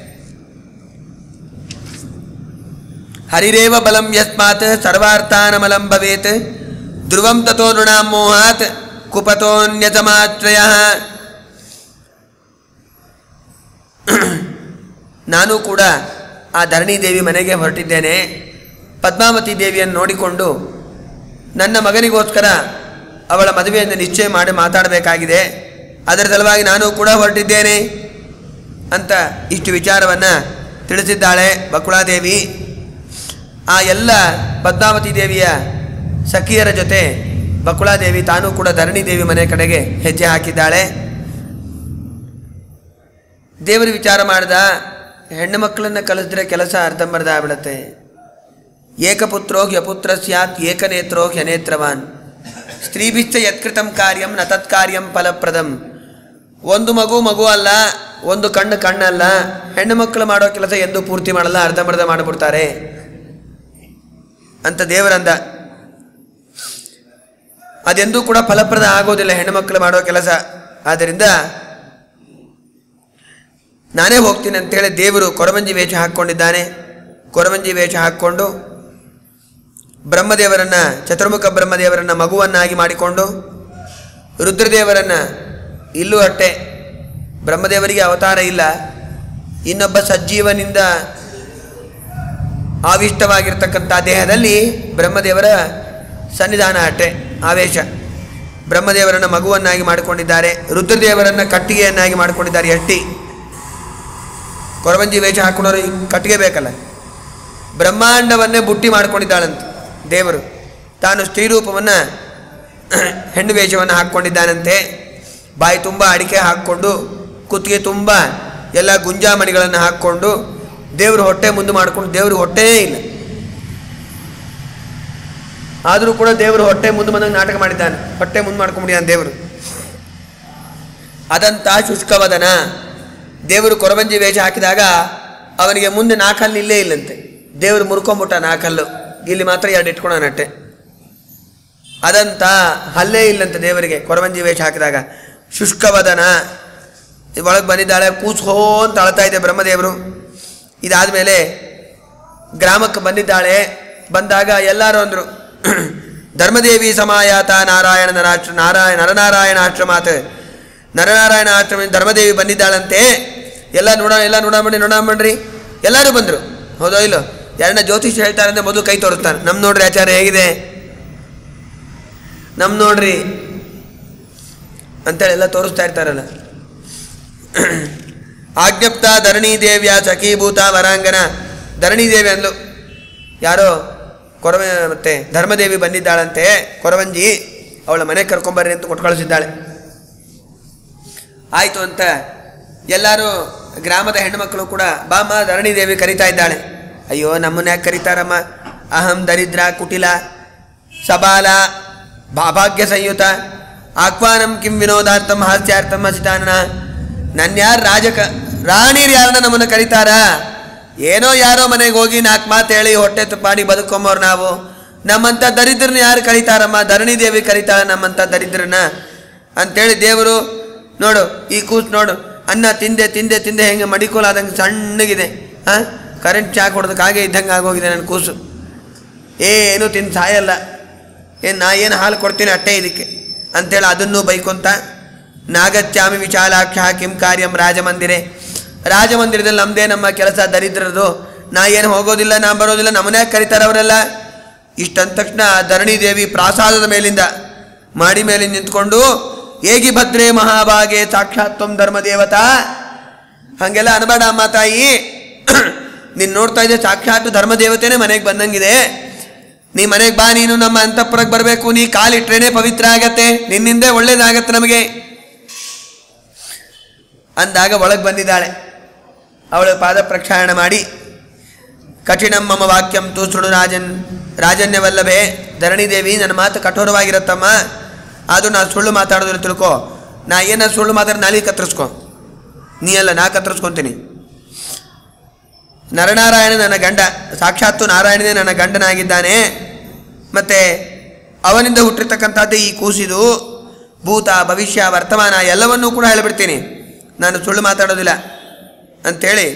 ಹರಿರೇವ ಬಲಂ ಯಸ್ಮಾತ್ ಸರ್ವಾರ್ಥಾನಮಲಂ ಭವೇತ್ ಧ್ರುವಂ ತಥೋ ನೃಣಾಂ ಮೋಹಾತ್ ಕುಪತೋನ್ಯತಮಾತ್ರಯ ನಾನು ಕೂಡ ಆ ಧರಣಿ ದೇವಿ ಮನೆಗೆ ಹೊರಟಿದ್ದೇನೆ ಪದ್ಮಾವತಿ ದೇವಿಯನ್ನು ನೋಡಿಕೊಂಡು ನನ್ನ ಮಗನಿಗೋಸ್ಕರ ಅವಳ ಮದುವೆಯನ್ನು ನಿಶ್ಚಯ ಮಾಡಿ ಮಾತಾಡಬೇಕಾಗಿದೆ ಅದರ ಸಲುವಾಗಿ ನಾನು ಕೂಡ ಹೊರಟಿದ್ದೇನೆ ಅಂತ ಇಷ್ಟು ವಿಚಾರವನ್ನು ತಿಳಿಸಿದ್ದಾಳೆ ಬಕುಳಾದೇವಿ ಆ ಎಲ್ಲ ಪದ್ಮಾವತಿ ದೇವಿಯ ಸಖಿಯರ ಜೊತೆ ಬಕುಳಾದೇವಿ ತಾನೂ ಕೂಡ ಧರಣಿ ದೇವಿ ಮನೆ ಕಡೆಗೆ ಹೆಜ್ಜೆ ಹಾಕಿದ್ದಾಳೆ ದೇವರು ವಿಚಾರ ಮಾಡ್ದ ಹೆಣ್ಣು ಮಕ್ಕಳನ್ನು ಕಲಿಸಿದ್ರೆ ಕೆಲಸ ಅರ್ಧಂಬರ್ಧ ಆಗ್ಬಿಡತ್ತೆ ಏಕಪುತ್ರೋ ಹ್ಯಪುತ್ರ ಸ್ಯಾತ್ ಏಕನೇತ್ರೋ ಹ್ಯನೇತ್ರವಾನ್ ಸ್ತ್ರೀಭಿಶ್ಚ ಯತ್ಕೃತಂ ಕಾರ್ಯಂ ನ ತತ್ಕಾರ್ಯಂ ಫಲಪ್ರದಂ ಒಂದು ಮಗು ಮಗು ಅಲ್ಲ ಒಂದು ಕಣ್ಣು ಕಣ್ಣಲ್ಲ ಹೆಣ್ಣು ಮಕ್ಕಳು ಮಾಡೋ ಕೆಲಸ ಎಂದೂ ಪೂರ್ತಿ ಮಾಡಲ್ಲ ಅರ್ಧಂಬರ್ಧ ಮಾಡಿಬಿಡ್ತಾರೆ ಅಂತ ದೇವರಂದ ಅದೆಂದೂ ಕೂಡ ಫಲಪ್ರದ ಆಗೋದಿಲ್ಲ ಹೆಣ್ಣುಮಕ್ಕಳು ಮಾಡೋ ಕೆಲಸ ಆದ್ದರಿಂದ ನಾನೇ ಹೋಗ್ತೀನಿ ಅಂತೇಳಿ ದೇವರು ಕೊರವಂಜಿ ವೇಷ ಹಾಕ್ಕೊಂಡಿದ್ದಾನೆ ಕೊರವಂಜಿ ವೇಷ ಹಾಕ್ಕೊಂಡು ಬ್ರಹ್ಮದೇವರನ್ನ ಚತುರ್ಮುಖ ಬ್ರಹ್ಮದೇವರನ್ನ ಮಗುವನ್ನಾಗಿ ಮಾಡಿಕೊಂಡು ರುದ್ರದೇವರನ್ನ ಇಲ್ಲೂ ಅಟ್ಟೆ ಬ್ರಹ್ಮದೇವರಿಗೆ ಅವತಾರ ಇಲ್ಲ ಇನ್ನೊಬ್ಬ ಸಜ್ಜೀವನಿಂದ ಆವಿಷ್ಟವಾಗಿರ್ತಕ್ಕಂಥ ದೇಹದಲ್ಲಿ ಬ್ರಹ್ಮದೇವರ ಸನ್ನಿಧಾನ ಅಟ್ಟೆ ಆವೇಶ ಬ್ರಹ್ಮದೇವರನ್ನ ಮಗುವನ್ನಾಗಿ ಮಾಡಿಕೊಂಡಿದ್ದಾರೆ ರುದ್ರದೇವರನ್ನ ಕಟ್ಟಿಗೆಯನ್ನಾಗಿ ಮಾಡಿಕೊಂಡಿದ್ದಾರೆ ಎಟ್ಟಿ ಕೊರವಂಜಿ ವೇಷ ಹಾಕೊಂಡವರು ಈ ಕಟ್ಟಿಗೆ ಬೇಕಲ್ಲ ಬ್ರಹ್ಮಾಂಡವನ್ನೇ ಬುಟ್ಟಿ ಮಾಡ್ಕೊಂಡಿದ್ದಾಳಂತೆ ದೇವರು ತಾನು ಸ್ತ್ರೀರೂಪವನ್ನು ಹೆಣ್ಣು ವೇಷವನ್ನು ಹಾಕ್ಕೊಂಡಿದ್ದಾನಂತೆ ಬಾಯಿ ತುಂಬ ಅಡಿಕೆ ಹಾಕ್ಕೊಂಡು ಕುತ್ತಿಗೆ ತುಂಬ ಎಲ್ಲ ಗುಂಜಾಮಣಿಗಳನ್ನು ಹಾಕ್ಕೊಂಡು ದೇವರು ಹೊಟ್ಟೆ ಮುಂದೆ ಮಾಡಿಕೊಂಡು ದೇವರು ಹೊಟ್ಟೆಯೇ ಇಲ್ಲ ಆದರೂ ಕೂಡ ದೇವರು ಹೊಟ್ಟೆ ಮುಂದೆ ಬಂದಂಗೆ ನಾಟಕ ಮಾಡಿದ್ದಾನೆ ಹೊಟ್ಟೆ ಮುಂದೆ ಮಾಡ್ಕೊಂಡ್ಬಿಟ್ಟಿದ್ದಾನೆ ದೇವರು ಅದಂತ ಶುಷ್ಕವದನ ದೇವರು ಕೊರವಂಜಿ ವೇಷ ಹಾಕಿದಾಗ ಅವನಿಗೆ ಮುಂದೆ ನಾಲ್ಕಲ್ಲಿ ಇಲ್ಲೇ ಇಲ್ಲಂತೆ ದೇವರು ಮುರ್ಕೊಂಬಿಟ್ಟ ನಾಲ್ಕಲ್ಲು ಇಲ್ಲಿ ಮಾತ್ರ ಎರಡು ಇಟ್ಕೊಳನಟ್ಟೆ ಅದಂತ ಹಲ್ಲೇ ಇಲ್ಲಂತೆ ದೇವರಿಗೆ ಕೊರವಂಜಿ ವೇಷ ಹಾಕಿದಾಗ ಶುಷ್ಕವದನ ಒಳಗೆ ಬಂದಿದ್ದಾಳೆ ಕೂಸ್ಹೋ ಅಂತ ಅಳ್ತಾ ಇದೆ ಬ್ರಹ್ಮದೇವರು ಇದಾದಮೇಲೆ ಗ್ರಾಮಕ್ಕೆ ಬಂದಿದ್ದಾಳೆ ಬಂದಾಗ ಎಲ್ಲರೂ ಅಂದರು ಧರ್ಮದೇವಿ ಸಮಾಯಾತ ನಾರಾಯಣ ನರಾಷ್ಟ್ರ ನಾರಾಯಣ ನರನಾರಾಯಣ ಆಶ್ರಮಾತ್ ನರನಾರಾಯಣ ಆಶ್ರಮ ಧರ್ಮದೇವಿ ಬಂದಿದ್ದಾಳಂತೆ ಎಲ್ಲ ನೋಡೋಣ ಎಲ್ಲ ನೋಡಾಮಣ್ರಿ ನೋಡಾಮಣ್ರಿ ಎಲ್ಲರೂ ಬಂದರು ಹೌದೋ ಇಲ್ಲೋ ಯಾರನ್ನ ಜ್ಯೋತಿಷ್ ಹೇಳ್ತಾರೆ ಅಂದರೆ ಮೊದಲು ಕೈ ತೋರಿಸ್ತಾನೆ ನಮ್ಮ ನೋಡ್ರಿ ಆಚಾರ್ಯ ಹೇಗಿದೆ ನಮ್ಮ ನೋಡ್ರಿ ಅಂತೇಳಿ ಎಲ್ಲ ತೋರಿಸ್ತಾ ಇರ್ತಾರಲ್ಲ ಆಜ್ಞಪ್ತ ಧರಣಿ ದೇವಿಯ ಸಖೀಭೂತ ವರಾಂಗನ ಧರಣಿ ದೇವಿ ಅಂದ್ಲು ಯಾರೋ ಕೊರವ ಮತ್ತೆ ಧರ್ಮದೇವಿ ಬಂದಿದ್ದಾಳಂತೆ ಕೊರವಂಜಿ ಅವಳ ಮನೆ ಕರ್ಕೊಂಬರ್ರಿ ಅಂತ ಕೊಟ್ಟು ಕಳಿಸಿದ್ದಾಳೆ ಆಯಿತು ಅಂತ ಎಲ್ಲರೂ ಗ್ರಾಮದ ಹೆಣ್ಣುಮಕ್ಕಳು ಕೂಡ ಬಾಮ ಧರಣಿ ದೇವಿ ಕರಿತಾ ಇದ್ದಾಳೆ ಅಯ್ಯೋ ನಮ್ಮನ್ನ ಯಾಕೆ ಕರೀತಾರಮ್ಮ ಅಹಂ ದರಿದ್ರ ಕುಟಿಲ ಸಬಾಲ ಭಾಭಾಗ್ಯ ಸಂಯುತ ಆಹ್ವಾನಂ ಕಿಂ ವಿನೋದಾರ್ಥಂ ಹಾಸ್ಯಾರ್ಥಂ ಹಸಿತಾನನ ನನ್ನ ಯಾರು ರಾಜಕ ರಾಣಿರು ಯಾರನ್ನ ನಮ್ಮನ್ನು ಕರೀತಾರ ಏನೋ ಯಾರೋ ಮನೆಗೆ ಹೋಗಿ ನಾಲ್ಕು ಮಾತು ಹೇಳಿ ಹೊಟ್ಟೆ ತುಪ್ಪಾಡಿ ಬದುಕೊಂಬೋರು ನಾವು ನಮ್ಮಂಥ ದರಿದ್ರನ್ನ ಯಾರು ಕರೀತಾರಮ್ಮ ಧರಣಿ ದೇವಿ ಕರೀತಾಳ ನಮ್ಮಂಥ ದರಿದ್ರನ್ನ ಅಂತೇಳಿ ದೇವರು ನೋಡು ಈ ಕೂಸು ನೋಡು ಅನ್ನ ತಿಂದೆ ತಿಂದೆ ತಿಂದೆ ಹೆಂಗೆ ಮಡಿಕೋಲಾದಂಗೆ ಸಣ್ಣಗಿದೆ ಹಾಂ ಕರೆಂಟ್ ಚಾಕ್ ಹೊಡೆದಕ್ಕೆ ಹಾಗೆ ಇದ್ದಂಗೆ ಆಗೋಗಿದೆ ನನ್ನ ಕೂಸು ಏನು ತಿಂದು ಸಾಯಲ್ಲ ಏನು ನಾ ಏನು ಹಾಲು ಕೊಡ್ತೀನಿ ಅಟ್ಟೆ ಇದಕ್ಕೆ ಅಂತೇಳಿ ಅದನ್ನು ಬೈಕೊಂತ ನಾಗಚ್ಚಾಮಿ ವಿಶಾಲಾಕ್ಷ ಕಿಂ ಕಾರ್ಯಂ ರಾಜಮಂದಿರೆ ರಾಜಮಂದಿರದಲ್ಲಿ ನಮ್ಮದೇ ನಮ್ಮ ಕೆಲಸ ದರಿದ್ರದು ನಾ ಏನು ಹೋಗೋದಿಲ್ಲ ನಾ ಬರೋದಿಲ್ಲ ನಮ್ಮನ್ನೇ ಕರೀತಾರೆ ಅವರೆಲ್ಲ ಇಷ್ಟಂದ ತಕ್ಷಣ ಧರಣಿ ದೇವಿ ಪ್ರಾಸಾದದ ಮೇಲಿಂದ ಮಾಡಿ ಮೇಲೆ ನಿಂತ್ಕೊಂಡು ಏಗಿ ಭದ್ರೇ ಮಹಾಭಾಗೆ ಸಾಕ್ಷಾತ್ ತ್ವಂ ಧರ್ಮದೇವತಾ ಹಾಗೆಲ್ಲ ಅನಬೇಡ ಅಮ್ಮ ತಾಯಿ ನೀನು ನೋಡ್ತಾ ಇದ್ದೆ ಸಾಕ್ಷಾತ್ ಧರ್ಮದೇವತೆನೇ ಮನೆಗೆ ಬಂದಂಗಿದೆ ನೀ ಮನೆಗೆ ಬಾ ನೀನು ನಮ್ಮ ಅಂತಃಪುರಕ್ಕೆ ಬರಬೇಕು ನೀ ಕಾಲಿಟ್ರೇನೆ ಪವಿತ್ರ ಆಗತ್ತೆ ನಿನ್ನಿಂದ ಒಳ್ಳೇದಾಗತ್ತೆ ನಮಗೆ ಅಂದಾಗ ಒಳಗೆ ಬಂದಿದ್ದಾಳೆ ಅವಳ ಪಾದ ಪ್ರಕ್ಷಾಳನ ಮಾಡಿ ಕಠಿಣಂ ಮಮ ವಾಕ್ಯಂ ತು ಸುಡು ರಾಜನ್ ರಾಜನ್ಯವಲ್ಲಭೆ ಧರಣಿದೇವಿ ನನ್ನ ಮಾತು ಕಠೋರವಾಗಿರತ್ತಮ್ಮ ಆದರೂ ನಾನು ಸುಳ್ಳು ಮಾತಾಡೋದಿಲ್ಲ ತಿಳ್ಕೊ ನಾ ಏನ ಸುಳ್ಳು ಮಾತಾಡಿ ನಾಲಿ ಕತ್ತರಿಸ್ಕೊ ನೀ ಅಲ್ಲ ನಾ ಕತ್ತರಿಸ್ಕೊತೀನಿ ನರನಾರಾಯಣ ನನ್ನ ಗಂಡ ಸಾಕ್ಷಾತ್ತು ನಾರಾಯಣನೇ ನನ್ನ ಗಂಡನಾಗಿದ್ದಾನೆ ಮತ್ತು ಅವನಿಂದ ಹುಟ್ಟಿರ್ತಕ್ಕಂಥದ್ದೇ ಈ ಕೂಸಿದು ಭೂತ ಭವಿಷ್ಯ ವರ್ತಮಾನ ಎಲ್ಲವನ್ನೂ ಕೂಡ ಹೇಳಿಬಿಡ್ತೀನಿ ನಾನು ಸುಳ್ಳು ಮಾತಾಡೋದಿಲ್ಲ ಅಂಥೇಳಿ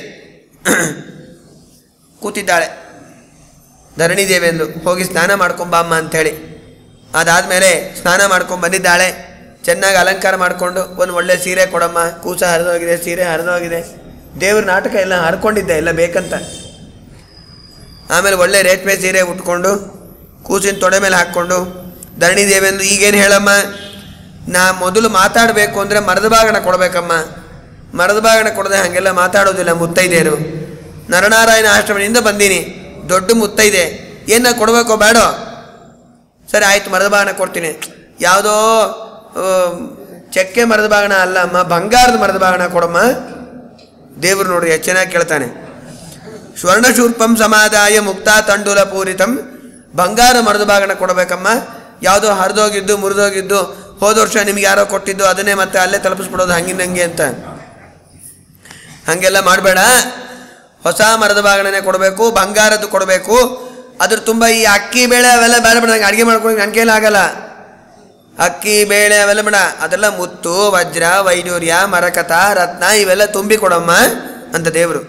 ಕೂತಿದ್ದಾಳೆ ಧರಣಿ ದೇವೆಂದು ಹೋಗಿ ಸ್ನಾನ ಮಾಡ್ಕೊಂಬ ಅಮ್ಮ ಅಂಥೇಳಿ ಅದಾದಮೇಲೆ ಸ್ನಾನ ಮಾಡ್ಕೊಂಡು ಬಂದಿದ್ದಾಳೆ ಚೆನ್ನಾಗಿ ಅಲಂಕಾರ ಮಾಡಿಕೊಂಡು ಒಂದು ಒಳ್ಳೆ ಸೀರೆ ಕೊಡಮ್ಮ ಕೂಸ ಹರಿದೋಗಿದೆ ಸೀರೆ ಹರಿದೋಗಿದೆ ದೇವ್ರ ನಾಟಕ ಎಲ್ಲ ಹರ್ಕೊಂಡಿದ್ದೆ ಎಲ್ಲ ಬೇಕಂತ ಆಮೇಲೆ ಒಳ್ಳೆ ರೇಷ್ಮೆ ಸೀರೆ ಉಟ್ಕೊಂಡು ಕೂಸಿನ ತೊಡೆ ಮೇಲೆ ಹಾಕ್ಕೊಂಡು ಧರಣಿ ದೇವೆಂದು ಈಗೇನು ಹೇಳಮ್ಮ ನಾ ಮೊದಲು ಮಾತಾಡಬೇಕು ಅಂದರೆ ಮರದ ಬಾಗಣ ಕೊಡಬೇಕಮ್ಮ ಮರದ ಬಾಗಣ ಕೊಡದೆ ಹಾಗೆಲ್ಲ ಮಾತಾಡೋದಿಲ್ಲ ಮುತ್ತೈದೆಯರು ನರನಾರಾಯಣ ಆಶ್ರಮದಿಂದ ಬಂದೀನಿ ದೊಡ್ಡ ಮುತ್ತೈದೆ ಏನ ಕೊಡಬೇಕೋ ಬೇಡೋ ಸರಿ ಆಯ್ತು ಮರದ ಬಾಗಣ ಕೊಡ್ತೀನಿ ಯಾವುದೋ ಆ, ಚಕ್ಕೆ ಮರದ ಬಾಗಣ ಅಲ್ಲ ಅಮ್ಮ ಬಂಗಾರದ ಮರದ ಬಾಗಣ ಕೊಡಮ್ಮ ದೇವರು ನೋಡ್ರಿ ಎಷ್ಟು ಚೆನ್ನಾಗಿ ಕೇಳ್ತಾನೆ ಸ್ವರ್ಣಶೂರ್ಪಂ ಸಮಾದಾಯ ಮುಕ್ತ ತಂಡೂಲ ಪೂರಿತಂ ಬಂಗಾರ ಮರದ ಬಾಗಣ ಕೊಡಬೇಕಮ್ಮ ಯಾವುದೋ ಹರಿದೋಗಿದ್ದು ಮುರಿದೋಗಿದ್ದು ಹೋದ ವರ್ಷ ನಿಮ್ಗೆ ಯಾರೋ ಕೊಟ್ಟಿದ್ದು ಅದನ್ನೇ ಮತ್ತೆ ಅಲ್ಲೇ ತಲುಪಿಸ್ಬಿಡೋದು ಹಂಗಿನ ಹಂಗೆ ಅಂತ ಹಾಗೆಲ್ಲ ಮಾಡಬೇಡ ಹೊಸ ಮರದ ಬಾಗಣನೆ ಕೊಡಬೇಕು ಬಂಗಾರದ್ದು ಕೊಡಬೇಕು ಅದ್ರ ತುಂಬ ಈ ಅಕ್ಕಿ ಬೇಳೆ ಅವೆಲ್ಲ ಬೇಡ ಬೇಡ ನಂಗೆ ಅಡುಗೆ ಮಾಡ್ಕೊಂಡು ನನ್ನ ಕೈಲಿ ಆಗಲ್ಲ ಅಕ್ಕಿ ಬೇಳೆ ಅವೆಲ್ಲ ಬೇಡ ಅದೆಲ್ಲ ಮುತ್ತು ವಜ್ರ ವೈಡೂರ್ಯ ಮರಕತ ರತ್ನ ಇವೆಲ್ಲ ತುಂಬಿ ಕೊಡಮ್ಮ ಅಂತ ದೇವರು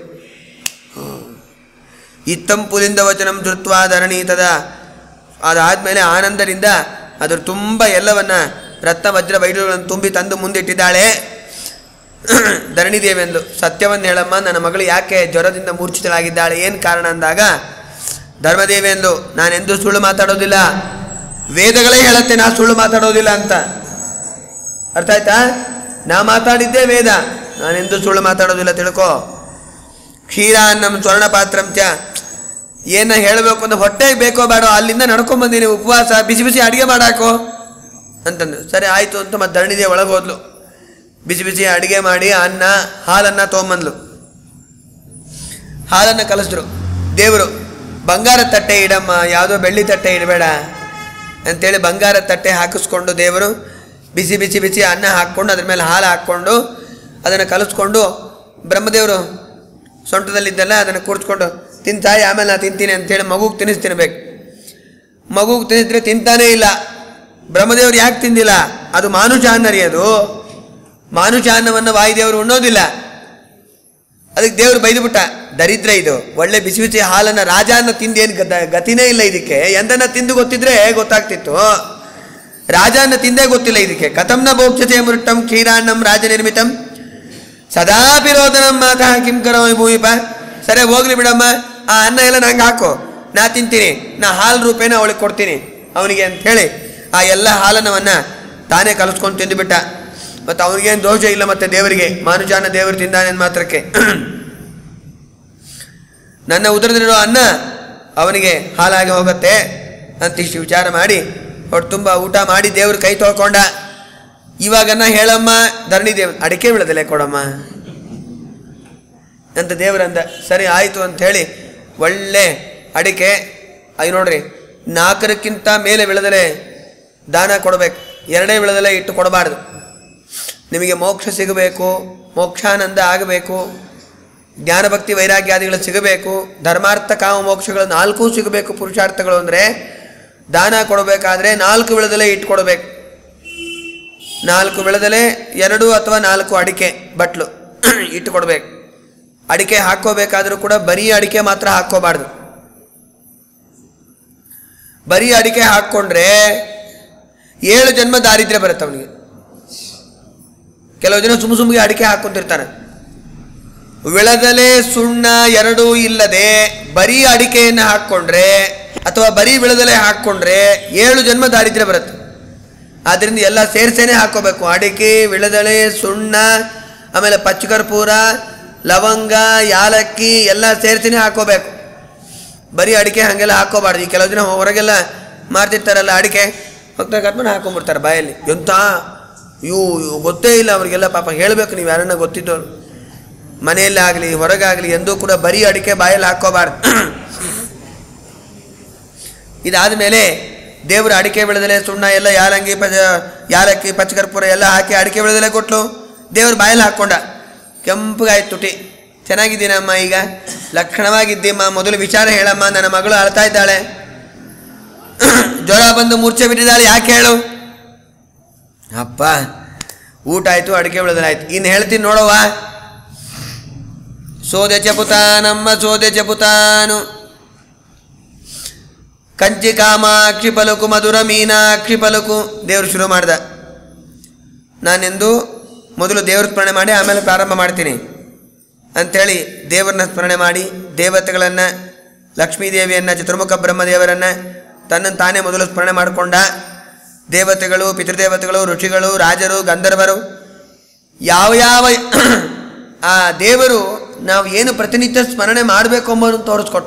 ಇತ್ತಂ ಪುಲಿಂದ ವಚನಂ ಧೃತ್ವ ಧರಣೀತದ ಅದಾದಮೇಲೆ ಆನಂದದಿಂದ ಅದ್ರ ತುಂಬ ಎಲ್ಲವನ್ನ ರತ್ನ ವಜ್ರ ವೈಡೂರ್ಯಗಳನ್ನು ತುಂಬಿ ತಂದು ಮುಂದಿಟ್ಟಿದ್ದಾಳೆ ಧರಣಿದೇವೆಂದು ಸತ್ಯವನ್ನು ಹೇಳಮ್ಮ ನನ್ನ ಮಗಳು ಯಾಕೆ ಜ್ವರದಿಂದ ಮೂರ್ಛಿತಳಾಗಿದ್ದಾಳೆ ಏನು ಕಾರಣ ಅಂದಾಗ ಧರ್ಮದೇವೆಂದು ನಾನೆಂದೂ ಸುಳ್ಳು ಮಾತಾಡೋದಿಲ್ಲ ವೇದಗಳೇ ಹೇಳತ್ತೆ ನಾ ಸುಳ್ಳು ಮಾತಾಡೋದಿಲ್ಲ ಅಂತ ಅರ್ಥ ಆಯ್ತಾ ನಾ ಮಾತಾಡಿದ್ದೇ ವೇದ ನಾನೆಂದೂ ಸುಳ್ಳು ಮಾತಾಡೋದಿಲ್ಲ ತಿಳ್ಕೊ ಕ್ಷೀರಾನ್ನಂ ಸ್ವರ್ಣ ಪಾತ್ರಂ ಚ ಏನ ಹೇಳಬೇಕು ಅಂದ್ರೆ ಹೊಟ್ಟೆಗೆ ಬೇಕೋ ಬೇಡೋ ಅಲ್ಲಿಂದ ನಡ್ಕೊಂಬಂದೀನಿ ಉಪವಾಸ ಬಿಸಿ ಬಿಸಿ ಅಡುಗೆ ಮಾಡಾಕೋ ಅಂತಂದು ಸರಿ ಆಯಿತು ಅಂತ ಮತ್ತೆ ಧರಣಿದೆ ಒಳಗೆ ಹೋದ್ಲು ಬಿಸಿ ಬಿಸಿ ಅಡುಗೆ ಮಾಡಿ ಅನ್ನ ಹಾಲನ್ನು ತೊಗೊಂಬಂದ್ಲು ಹಾಲನ್ನು ಕಲಿಸಿದ್ರು ದೇವರು ಬಂಗಾರ ತಟ್ಟೆ ಇಡಮ್ಮ ಯಾವುದೋ ಬೆಳ್ಳಿ ತಟ್ಟೆ ಇಡಬೇಡ ಅಂತೇಳಿ ಬಂಗಾರ ತಟ್ಟೆ ಹಾಕಿಸ್ಕೊಂಡು ದೇವರು ಬಿಸಿ ಬಿಸಿ ಬಿಸಿ ಅನ್ನ ಹಾಕ್ಕೊಂಡು ಅದ್ರ ಮೇಲೆ ಹಾಲು ಹಾಕ್ಕೊಂಡು ಅದನ್ನು ಕಲಿಸ್ಕೊಂಡು ಬ್ರಹ್ಮದೇವರು ಸೊಂಟದಲ್ಲಿದ್ದಲ್ಲ ಅದನ್ನು ಕೂರಿಸ್ಕೊಂಡು ತಿಂತಾಯಿ ಆಮೇಲೆ ನಾ ತಿಂತೀನಿ ಅಂತೇಳಿ ಮಗುಗೆ ತಿನ್ನಿಸ್ ತಿನ್ಬೇಕು ಮಗುಗೆ ತಿನ್ನಿಸಿದ್ರೆ ತಿಂತಾನೇ ಇಲ್ಲ ಬ್ರಹ್ಮದೇವರು ಯಾಕೆ ತಿಂದಿಲ್ಲ ಅದು ಮಾನುಷ ಅನ್ನರಿ ಅದು ಮಾನುಷ ಅನ್ನವನ್ನು ವಾಯುದೇವರು ಉಣ್ಣೋದಿಲ್ಲ ಅದಕ್ಕೆ ದೇವರು ಬೈದುಬಿಟ್ಟ ದರಿದ್ರ ಇದು ಒಳ್ಳೆ ಬಿಸಿ ಬಿಸಿ ಹಾಲನ್ನು ರಾಜನ ತಿಂದೇನು ಗದ ಗತಿನೇ ಇಲ್ಲ ಇದಕ್ಕೆ ಎಂದನ್ನ ತಿಂದು ಗೊತ್ತಿದ್ರೆ ಗೊತ್ತಾಗ್ತಿತ್ತು ರಾಜನ ತಿಂದೇ ಗೊತ್ತಿಲ್ಲ ಇದಕ್ಕೆ ಕಥಂನ ಭೋಕ್ಷತೆ ಮೃಟ್ಟಂ ಕ್ಷೀರಾನ್ನಂ ರಾಜ ನಿರ್ಮಿತಂ ಸದಾ ವಿರೋಧನಂ ಮಾತಾ ಕಿಂ ಕರೋ ಭೂಮಿಪ ಸರಿ ಹೋಗ್ಲಿ ಬಿಡಮ್ಮ ಆ ಅನ್ನ ಎಲ್ಲ ನಂಗೆ ಹಾಕು ನಾ ತಿಂತೀನಿ ನಾ ಹಾಲು ರೂಪೇನ ಅವಳಿಗೆ ಕೊಡ್ತೀನಿ ಅವನಿಗೆ ಅಂತ ಹೇಳಿ ಆ ಎಲ್ಲ ಹಾಲನ್ನವನ್ನ ತಾನೇ ಕಲಿಸ್ಕೊಂಡು ತಿಂದುಬಿಟ್ಟ ಮತ್ತು ಅವನಿಗೇನು ದೋಷ ಇಲ್ಲ ಮತ್ತೆ ದೇವರಿಗೆ ಮಾನುಜಾನ ದೇವರು ತಿಂದಾನೆ ಮಾತ್ರಕ್ಕೆ ನನ್ನ ಉದರದಲ್ಲಿರೋ ಅನ್ನ ಅವನಿಗೆ ಹಾಲಾಗಿ ಹೋಗುತ್ತೆ ಅಂತಿಷ್ಟು ವಿಚಾರ ಮಾಡಿ ಹೊಟ್ಟು ತುಂಬ ಊಟ ಮಾಡಿ ದೇವ್ರ ಕೈ ತೊಳ್ಕೊಂಡ ಇವಾಗನ್ನ ಹೇಳಮ್ಮ ಧರಣಿ ದೇವ್ ಅಡಿಕೆ ಬೀಳದಲ್ಲೇ ಕೊಡಮ್ಮ ಅಂತ ದೇವರಂದ ಸರಿ ಆಯಿತು ಅಂತ ಹೇಳಿ ಒಳ್ಳೆ ಅಡಿಕೆ ಅಯ್ಯ ನೋಡ್ರಿ ನಾಲ್ಕರಕ್ಕಿಂತ ಮೇಲೆ ಬೆಳೆದಲೆ ದಾನ ಕೊಡಬೇಕು ಎರಡೇ ಬೆಳೆದಲೆ ಇಟ್ಟು ಕೊಡಬಾರ್ದು ನಿಮಗೆ ಮೋಕ್ಷ ಸಿಗಬೇಕು ಮೋಕ್ಷಾನಂದ ಆಗಬೇಕು ಜ್ಞಾನಭಕ್ತಿ ವೈರಾಗ್ಯಾದಿಗಳು ಸಿಗಬೇಕು ಧರ್ಮಾರ್ಥ ಕಾಮ ಮೋಕ್ಷಗಳು ನಾಲ್ಕೂ ಸಿಗಬೇಕು ಪುರುಷಾರ್ಥಗಳು ಅಂದರೆ ದಾನ ಕೊಡಬೇಕಾದ್ರೆ ನಾಲ್ಕು ಬೆಳೆದಲೆ ಇಟ್ಟು ಕೊಡಬೇಕು ನಾಲ್ಕು ಬೆಳೆದಲೆ ಎರಡು ಅಥವಾ ನಾಲ್ಕು ಅಡಿಕೆ ಬಟ್ಲು ಇಟ್ಟು ಕೊಡಬೇಕು ಅಡಿಕೆ ಹಾಕ್ಕೋಬೇಕಾದ್ರೂ ಕೂಡ ಬರೀ ಅಡಿಕೆ ಮಾತ್ರ ಹಾಕ್ಕೋಬಾರ್ದು ಬರೀ ಅಡಿಕೆ ಹಾಕ್ಕೊಂಡ್ರೆ ಏಳು ಜನ್ಮ ದಾರಿದ್ರ್ಯ ಬರುತ್ತೆ ಅವನಿಗೆ ಕೆಲವು ಜನ ಸುಮ್ಮ ಸುಮ್ಮಿಗೆ ಅಡಿಕೆ ಹಾಕ್ಕೊಂತಿರ್ತಾನೆ ವಿಳದಲೆ ಸುಣ್ಣ ಎರಡೂ ಇಲ್ಲದೆ ಬರೀ ಅಡಿಕೆಯನ್ನು ಹಾಕ್ಕೊಂಡ್ರೆ ಅಥವಾ ಬರೀ ವಿಳದಲೆ ಹಾಕ್ಕೊಂಡ್ರೆ ಏಳು ಜನ್ಮ ದಾರಿದ್ರ್ಯ ಬರುತ್ತೆ ಆದ್ದರಿಂದ ಎಲ್ಲ ಸೇರ್ಸೇನೆ ಹಾಕೋಬೇಕು ಅಡಿಕೆ ವಿಳದಳೆ ಸುಣ್ಣ ಆಮೇಲೆ ಪಚ್ಚಕರ್ಪೂರ ಲವಂಗ ಯಾಲಕ್ಕಿ ಎಲ್ಲ ಸೇರ್ಸಿನೇ ಹಾಕೋಬೇಕು ಬರೀ ಅಡಿಕೆ ಹಾಗೆಲ್ಲ ಹಾಕೋಬಾರ್ದು ಈ ಕೆಲವು ದಿನ ಹೊರಗೆಲ್ಲ ಮಾರ್ತಿರ್ತಾರಲ್ಲ ಅಡಿಕೆ ಹೋಗ್ತಾ ಕರ್ಕೊಂಡು ಹಾಕೊಂಡ್ಬಿಡ್ತಾರೆ ಬಾಯಲ್ಲಿ ಎಂಥ ಇವು ಇವು ಗೊತ್ತೇ ಇಲ್ಲ ಅವರಿಗೆಲ್ಲ ಪಾಪ ಹೇಳಬೇಕು ನೀವು ಯಾರನ್ನ ಗೊತ್ತಿದ್ದವ್ರು ಮನೆಯಲ್ಲಾಗಲಿ ಹೊರಗಾಗಲಿ ಎಂದೂ ಕೂಡ ಬರೀ ಅಡಿಕೆ ಬಾಯಲ್ಲಿ ಹಾಕೋಬಾರ್ದು ಇದಾದ ಮೇಲೆ ದೇವರು ಅಡಿಕೆ ಬೆಳೆದಲೆ ಸುಣ್ಣ ಎಲ್ಲ ಯಾಲಂಗಿ ಪಚ ಯಾಲಕ್ಕಿ ಪಚ್ಚಕರ್ಪೂರ ಎಲ್ಲ ಹಾಕಿ ಅಡಿಕೆ ಬೆಳೆದಲೆ ಕೊಟ್ಲು ದೇವ್ರ ಬಾಯಲ್ಲಿ ಹಾಕ್ಕೊಂಡ ಕೆಂಪಗಾಯ್ತು ತುಟಿ ಚೆನ್ನಾಗಿದ್ದೀನಮ್ಮ ಈಗ ಲಕ್ಷಣವಾಗಿದ್ದೀಮ್ಮ ಮೊದಲು ವಿಚಾರ ಹೇಳಮ್ಮ ನನ್ನ ಮಗಳು ಅಳ್ತಾ ಇದ್ದಾಳೆ ಜ್ವರ ಬಂದು ಮೂರ್ಛೆ ಬಿಟ್ಟಿದ್ದಾಳೆ ಯಾಕೆ ಹೇಳು ಅಪ್ಪ ಊಟ ಆಯ್ತು ಅಡಿಕೆ ಬೆಳೆದಲಾಯ್ತು ಇನ್ನು ಹೇಳ್ತೀನಿ ನೋಡವ್ವ ಸೋದೆ ಚಪುತಾನಮ್ಮ ಸೋದೆ ಚಪುತಾನು ಕಂಚಿ ಕಾಮಾಕ್ಷಿ ಪಲುಕು ಮಧುರ ಮೀನಾಕ್ಷಿ ಪಲುಕು ದೇವರು ಶುರು ಮಾಡ್ದ ನಾನೆಂದು ಮೊದಲು ದೇವ್ರ ಸ್ಮರಣೆ ಮಾಡಿ ಆಮೇಲೆ ಪ್ರಾರಂಭ ಮಾಡ್ತೀನಿ ಅಂಥೇಳಿ ದೇವರನ್ನ ಸ್ಮರಣೆ ಮಾಡಿ ದೇವತೆಗಳನ್ನು ಲಕ್ಷ್ಮೀದೇವಿಯನ್ನು ಚತುರ್ಮುಖ ಬ್ರಹ್ಮದೇವರನ್ನು ತನ್ನನ್ನು ತಾನೇ ಮೊದಲು ಸ್ಮರಣೆ ಮಾಡಿಕೊಂಡ ದೇವತೆಗಳು ಪಿತೃದೇವತೆಗಳು ಋಷಿಗಳು ರಾಜರು ಗಂಧರ್ವರು ಯಾವ ಯಾವ ಆ ದೇವರು ನಾವು ಏನು ಪ್ರತಿನಿತ್ಯ ಸ್ಮರಣೆ ಮಾಡಬೇಕು ಎಂಬುದನ್ನು ತೋರಿಸ್ಕೊಟ್ಟ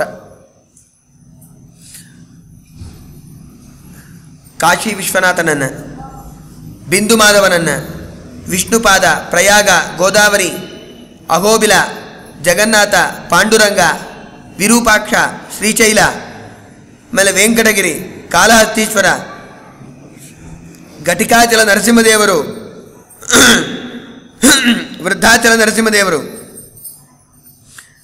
ಕಾಶಿ ವಿಶ್ವನಾಥನನ್ನು ಬಿಂದು ಮಾಧವನನ್ನು ವಿಷ್ಣುಪಾದ ಪ್ರಯಾಗ ಗೋದಾವರಿ ಅಹೋಬಿಲ ಜಗನ್ನಾಥ ಪಾಂಡುರಂಗ ವಿರೂಪಾಕ್ಷ ಶ್ರೀಶೈಲ ಆಮೇಲೆ ವೆಂಕಟಗಿರಿ ಕಾಲಹಸ್ತೀಶ್ವರ ಘಟಿಕಾಚಲ ನರಸಿಂಹದೇವರು ವೃದ್ಧಾಚಲ ನರಸಿಂಹದೇವರು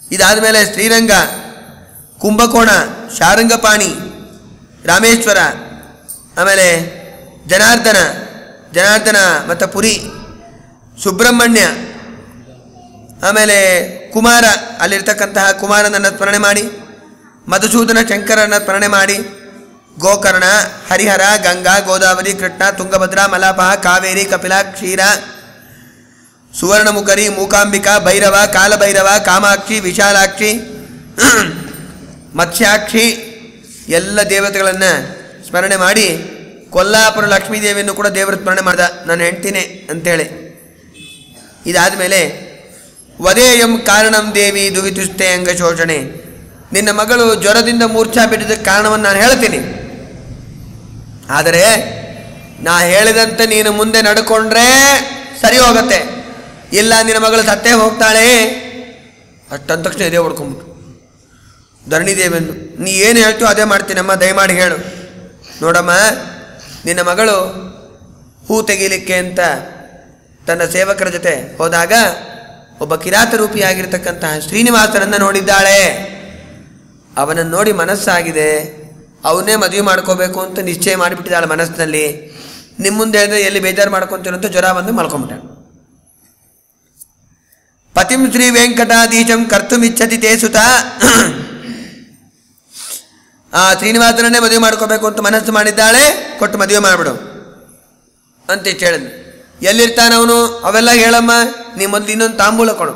ಇದಾದ ಮೇಲೆ ಶ್ರೀರಂಗ ಕುಂಭಕೋಣ ಶಾರಂಗಪಾಣಿ ರಾಮೇಶ್ವರ ಆಮೇಲೆ ಜನಾರ್ದನ ಜನಾರ್ದನ ಮತ್ತು ಪುರಿ ಸುಬ್ರಹ್ಮಣ್ಯ ಆಮೇಲೆ ಕುಮಾರ ಅಲ್ಲಿರ್ತಕ್ಕಂತಹ ಕುಮಾರನನ್ನು ಸ್ಮರಣೆ ಮಾಡಿ ಮಧುಸೂದನ ಶಂಕರನ ಸ್ಮರಣೆ ಮಾಡಿ ಗೋಕರ್ಣ ಹರಿಹರ ಗಂಗಾ ಗೋದಾವರಿ ಕೃಷ್ಣ ತುಂಗಭದ್ರಾ ಮಲಾಪಹ ಕಾವೇರಿ ಕಪಿಲ ಕ್ಷೀರ ಸುವರ್ಣಮುಖರಿ ಮೂಕಾಂಬಿಕಾ ಭೈರವ ಕಾಲಭೈರವ ಕಾಮಾಕ್ಷಿ ವಿಶಾಲಾಕ್ಷಿ ಮತ್ಸ್ಯಾಕ್ಷಿ ಎಲ್ಲ ದೇವತೆಗಳನ್ನು ಸ್ಮರಣೆ ಮಾಡಿ ಕೊಲ್ಲಾಪುರ ಲಕ್ಷ್ಮೀದೇವಿಯನ್ನು ಕೂಡ ದೇವರ ಸ್ಮರಣೆ ಮಾಡ್ದ ನಾನು ಹೆಂಡ್ತಿನೇ ಅಂತೇಳಿ ಇದಾದ ಮೇಲೆ ವದೇಯಂ ಕಾರಣಂ ದೇವಿ ದುವಿತುಷ್ಟೆ ಅಂಗ ಶೋಷಣೆ ನಿನ್ನ ಮಗಳು ಜ್ವರದಿಂದ ಮೂರ್ಛಾ ಬಿಟ್ಟಿದ್ದಕ್ಕೆ ಕಾರಣವನ್ನು ನಾನು ಹೇಳ್ತೀನಿ ಆದರೆ ನಾ ಹೇಳಿದಂತೆ ನೀನು ಮುಂದೆ ನಡ್ಕೊಂಡ್ರೆ ಸರಿ ಹೋಗುತ್ತೆ ಇಲ್ಲ ನಿನ್ನ ಮಗಳು ಸತ್ತೇ ಹೋಗ್ತಾಳೆ ಅಷ್ಟಂದ ತಕ್ಷಣ ಇದೇ ಹೊಡ್ಕೊಂಬಿಟ್ಟು ಧರಣಿದೇವೆಂದು ನೀ ಏನು ಹೇಳ್ತೀವೋ ಅದೇ ಮಾಡ್ತೀನಮ್ಮ ದಯಮಾಡಿ ಹೇಳು ನೋಡಮ್ಮ ನಿನ್ನ ಮಗಳು ಹೂ ತೆಗೀಲಿಕ್ಕೆ ಅಂತ ತನ್ನ ಸೇವಕರ ಜೊತೆ ಹೋದಾಗ ಒಬ್ಬ ಕಿರಾತ ರೂಪಿಯಾಗಿರ್ತಕ್ಕಂತಹ ಶ್ರೀನಿವಾಸನನ್ನು ನೋಡಿದ್ದಾಳೆ ಅವನನ್ನು ನೋಡಿ ಮನಸ್ಸಾಗಿದೆ ಅವನ್ನೇ ಮದುವೆ ಮಾಡ್ಕೋಬೇಕು ಅಂತ ನಿಶ್ಚಯ ಮಾಡಿಬಿಟ್ಟಿದ್ದಾಳೆ ಮನಸ್ಸಿನಲ್ಲಿ ನಿಮ್ಮ ಮುಂದೆ ಹೇಳಿದ್ರೆ ಎಲ್ಲಿ ಬೇಜಾರು ಮಾಡ್ಕೊತೀರೋ ಅಂತ ಜ್ವರ ಬಂದು ಮಲ್ಕೊಂಬಿಟ್ಟ ಪತಿಂ ಶ್ರೀ ವೆಂಕಟಾಧೀಶಂ ಕರ್ತುಮಿಚ್ಛತಿ ತೇ ಸುತ ಆ ಶ್ರೀನಿವಾಸನನ್ನೇ ಮದುವೆ ಮಾಡ್ಕೋಬೇಕು ಅಂತ ಮನಸ್ಸು ಮಾಡಿದ್ದಾಳೆ ಕೊಟ್ಟು ಮದುವೆ ಮಾಡಿಬಿಡು ಅಂತ ಹೇಳಿದ್ನು ಎಲ್ಲಿರ್ತಾನೆ ಅವನು ಅವೆಲ್ಲ ಹೇಳಮ್ಮ ನೀ ಮೊದಲು ಇನ್ನೊಂದು ತಾಂಬೂಲ ಕೊಡು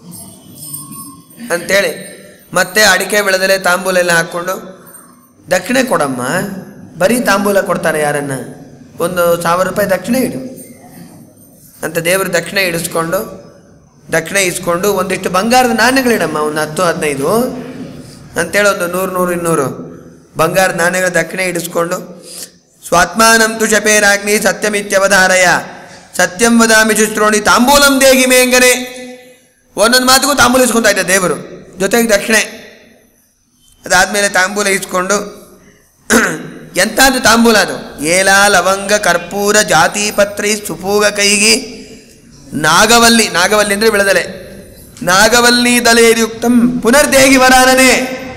ಅಂತೇಳಿ ಮತ್ತೆ ಅಡಿಕೆ ಬೆಳೆದಲೆ ತಾಂಬೂಲ ಎಲ್ಲ ಹಾಕ್ಕೊಂಡು ದಕ್ಷಿಣೆ ಕೊಡಮ್ಮ ಬರೀ ತಾಂಬೂಲ ಕೊಡ್ತಾರೆ ಯಾರನ್ನ ಒಂದು ಸಾವಿರ ರೂಪಾಯಿ ದಕ್ಷಿಣೆ ಇಡು ಅಂತ ದೇವರು ದಕ್ಷಿಣೆ ಇಡಿಸ್ಕೊಂಡು ದಕ್ಷಿಣೆ ಇಸ್ಕೊಂಡು ಒಂದಿಷ್ಟು ಬಂಗಾರದ ನಾಣ್ಯಗಳಿಡಮ್ಮ ಒಂದು ಹತ್ತು ಹದಿನೈದು ಅಂತೇಳಿ ಒಂದು ನೂರು ನೂರು ಇನ್ನೂರು ಬಂಗಾರದ ನಾಣ್ಯಗಳ ದಕ್ಷಿಣೆ ಇಡಿಸ್ಕೊಂಡು ಸ್ವಾತ್ಮಾನಂತು ಶಪೇರಾಗ್ನಿ ಸತ್ಯಮಿತ್ಯವಧಾರಯ ಸತ್ಯಂ ವದಾಮಿ ಶುಶ್ರೋಣಿ ತಾಂಬೂಲಂ ದೇಗಿ ಮೇಂಗನೆ ಒಂದೊಂದು ಮಾತಿಗೂ ತಾಂಬೂಲ ಇಸ್ಕೊಂತ ಇದ್ದ ದೇವರು ಜೊತೆಗೆ ದಕ್ಷಿಣೆ ಅದಾದಮೇಲೆ ತಾಂಬೂಲ ಇಸ್ಕೊಂಡು ಎಂಥದ್ದು ತಾಂಬೂಲ ಅದು ಏಲ ಲವಂಗ ಕರ್ಪೂರ ಜಾತಿ ಪತ್ರಿ ಸುಪೂಗ ಕೈಗಿ ನಾಗವಲ್ಲಿ ನಾಗವಲ್ಲಿ ಅಂದರೆ ಬೆಳೆದಲೆ ನಾಗವಲ್ಲಿ ದಲೆಯುಕ್ತಂ ಪುನರ್ದೇಗಿ ವರಾನನೆ